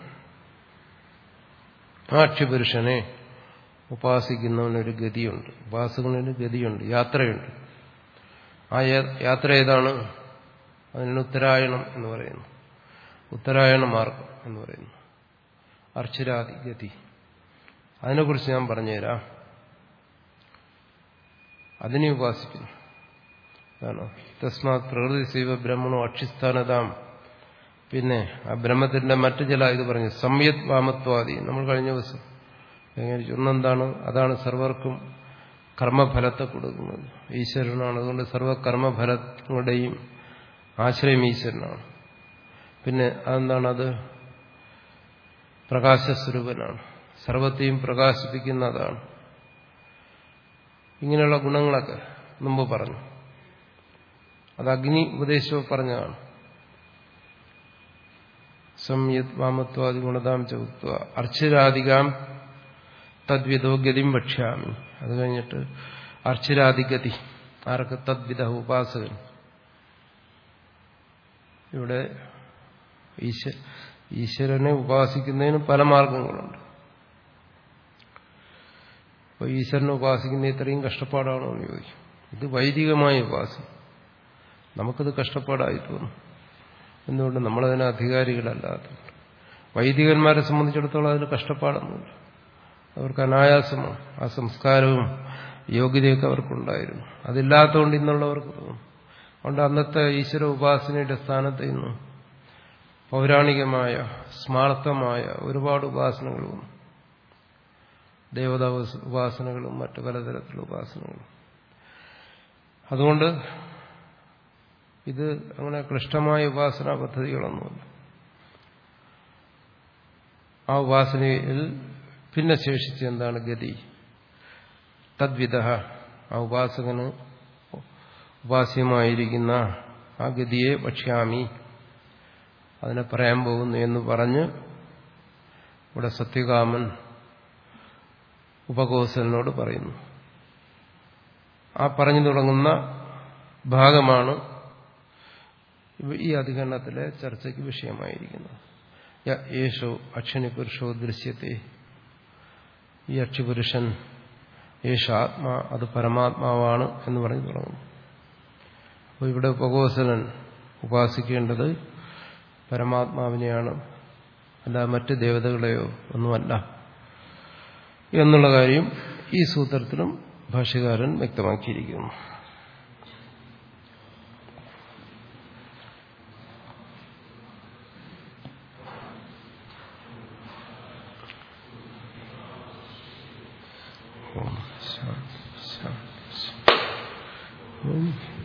Speaker 1: ആ അക്ഷിപുരുഷനെ ഉപാസിക്കുന്നവനൊരു ഗതിയുണ്ട് ഉപാസകനൊരു ഗതിയുണ്ട് യാത്രയുണ്ട് ആ യാത്ര ഏതാണ് അതിന് ഉത്തരായണം എന്ന് പറയുന്നു ഉത്തരായണ മാർഗം എന്ന് പറയുന്നു അർച്ചരാതി ഗതി അതിനെക്കുറിച്ച് ഞാൻ പറഞ്ഞുതരാം അതിനെ ഉപാസിക്കുന്നു അതാണ് തസ്മാത് പ്രകൃതി സൈവ ബ്രഹ്മണോ അക്ഷിസ്ഥാനതാം പിന്നെ ആ ബ്രഹ്മത്തിന്റെ മറ്റു ചില ഇത് പറഞ്ഞു സംയത് വാമത്വാദി നമ്മൾ കഴിഞ്ഞ ദിവസം എങ്ങനെ ഒന്നെന്താണ് അതാണ് സർവർക്കും കർമ്മഫലത്തെ കൊടുക്കുന്നത് ഈശ്വരനാണ് അതുകൊണ്ട് സർവ്വ കർമ്മഫലങ്ങളുടെയും ആശ്രയം ഈശ്വരനാണ് പിന്നെ അതെന്താണ് അത് പ്രകാശസ്വരൂപനാണ് സർവത്തെയും പ്രകാശിപ്പിക്കുന്ന അതാണ് ഇങ്ങനെയുള്ള ഗുണങ്ങളൊക്കെ മുമ്പ് പറഞ്ഞു അത് അഗ്നി ഉപദേശവും പറഞ്ഞതാണ് സംയത് വാമത്വാദി ഗുണതാം ചുക്വ അർച്ചരാധികാം തദ്വിധോ ഗതിം വക്ഷ്യാമി അത് കഴിഞ്ഞിട്ട് അർച്ചിരാദിഗതി ആർക്ക് തദ്വിധ ഉപാസകൻ ഇവിടെ ഈശ്വ ഈശ്വരനെ ഉപാസിക്കുന്നതിന് പല മാർഗങ്ങളുണ്ട് അപ്പോൾ ഈശ്വരനെ ഉപാസിക്കുന്ന ഇത്രയും കഷ്ടപ്പാടാണോ എന്ന് ചോദിക്കും ഇത് വൈദികമായ ഉപാസന നമുക്കത് കഷ്ടപ്പാടായി തോന്നും എന്തുകൊണ്ട് നമ്മളതിന് അധികാരികളല്ലാത്തതുകൊണ്ട് വൈദികന്മാരെ സംബന്ധിച്ചിടത്തോളം അതിന് കഷ്ടപ്പാടൊന്നുമില്ല അവർക്ക് അനായാസമാണ് ആ സംസ്കാരവും യോഗ്യതയൊക്കെ അവർക്കുണ്ടായിരുന്നു അതില്ലാത്തതുകൊണ്ട് ഇന്നുള്ളവർക്ക് തോന്നും അതുകൊണ്ട് അന്നത്തെ ഈശ്വര ഉപാസനയുടെ സ്ഥാനത്ത് ഇന്ന് പൗരാണികമായ സ്മാർത്ഥമായ ഒരുപാട് ഉപാസനകൾ വന്നു ദേവതാ ഉപാസനകളും മറ്റു പലതരത്തിലുള്ള ഉപാസനകളും അതുകൊണ്ട് ഇത് അങ്ങനെ ക്ലിഷ്ടമായ ഉപാസനാ പദ്ധതികളൊന്നുമില്ല ആ ഉപാസനയിൽ പിന്നെ ശേഷിച്ച് എന്താണ് ഗതി തദ്വിധ ആ ഉപാസകന് ഉപാസ്യമായിരിക്കുന്ന ആ ഗതിയെ ഭക്ഷ്യാമി അതിനെ പറയാൻ പോകുന്നു എന്ന് പറഞ്ഞ് ഇവിടെ സത്യകാമൻ ഉപകോസലിനോട് പറയുന്നു ആ പറഞ്ഞു തുടങ്ങുന്ന ഭാഗമാണ് ഈ അധികരണത്തിലെ ചർച്ചയ്ക്ക് വിഷയമായിരിക്കുന്നത് യേശോ അക്ഷനി പുരുഷോ ദൃശ്യത്തെ ഈ അക്ഷിപുരുഷൻ യേശ ആത്മാ അത് പരമാത്മാവാണ് എന്ന് പറഞ്ഞു തുടങ്ങുന്നു അപ്പോൾ ഇവിടെ ഉപകോസലൻ ഉപാസിക്കേണ്ടത് പരമാത്മാവിനെയാണ് അല്ല മറ്റ് ദേവതകളെയോ ഒന്നുമല്ല എന്നുള്ള കാര്യം ഈ സൂത്രത്തിലും ഭാഷ്യകാരൻ വ്യക്തമാക്കിയിരിക്കുന്നു ശാന്തി ശാന്തി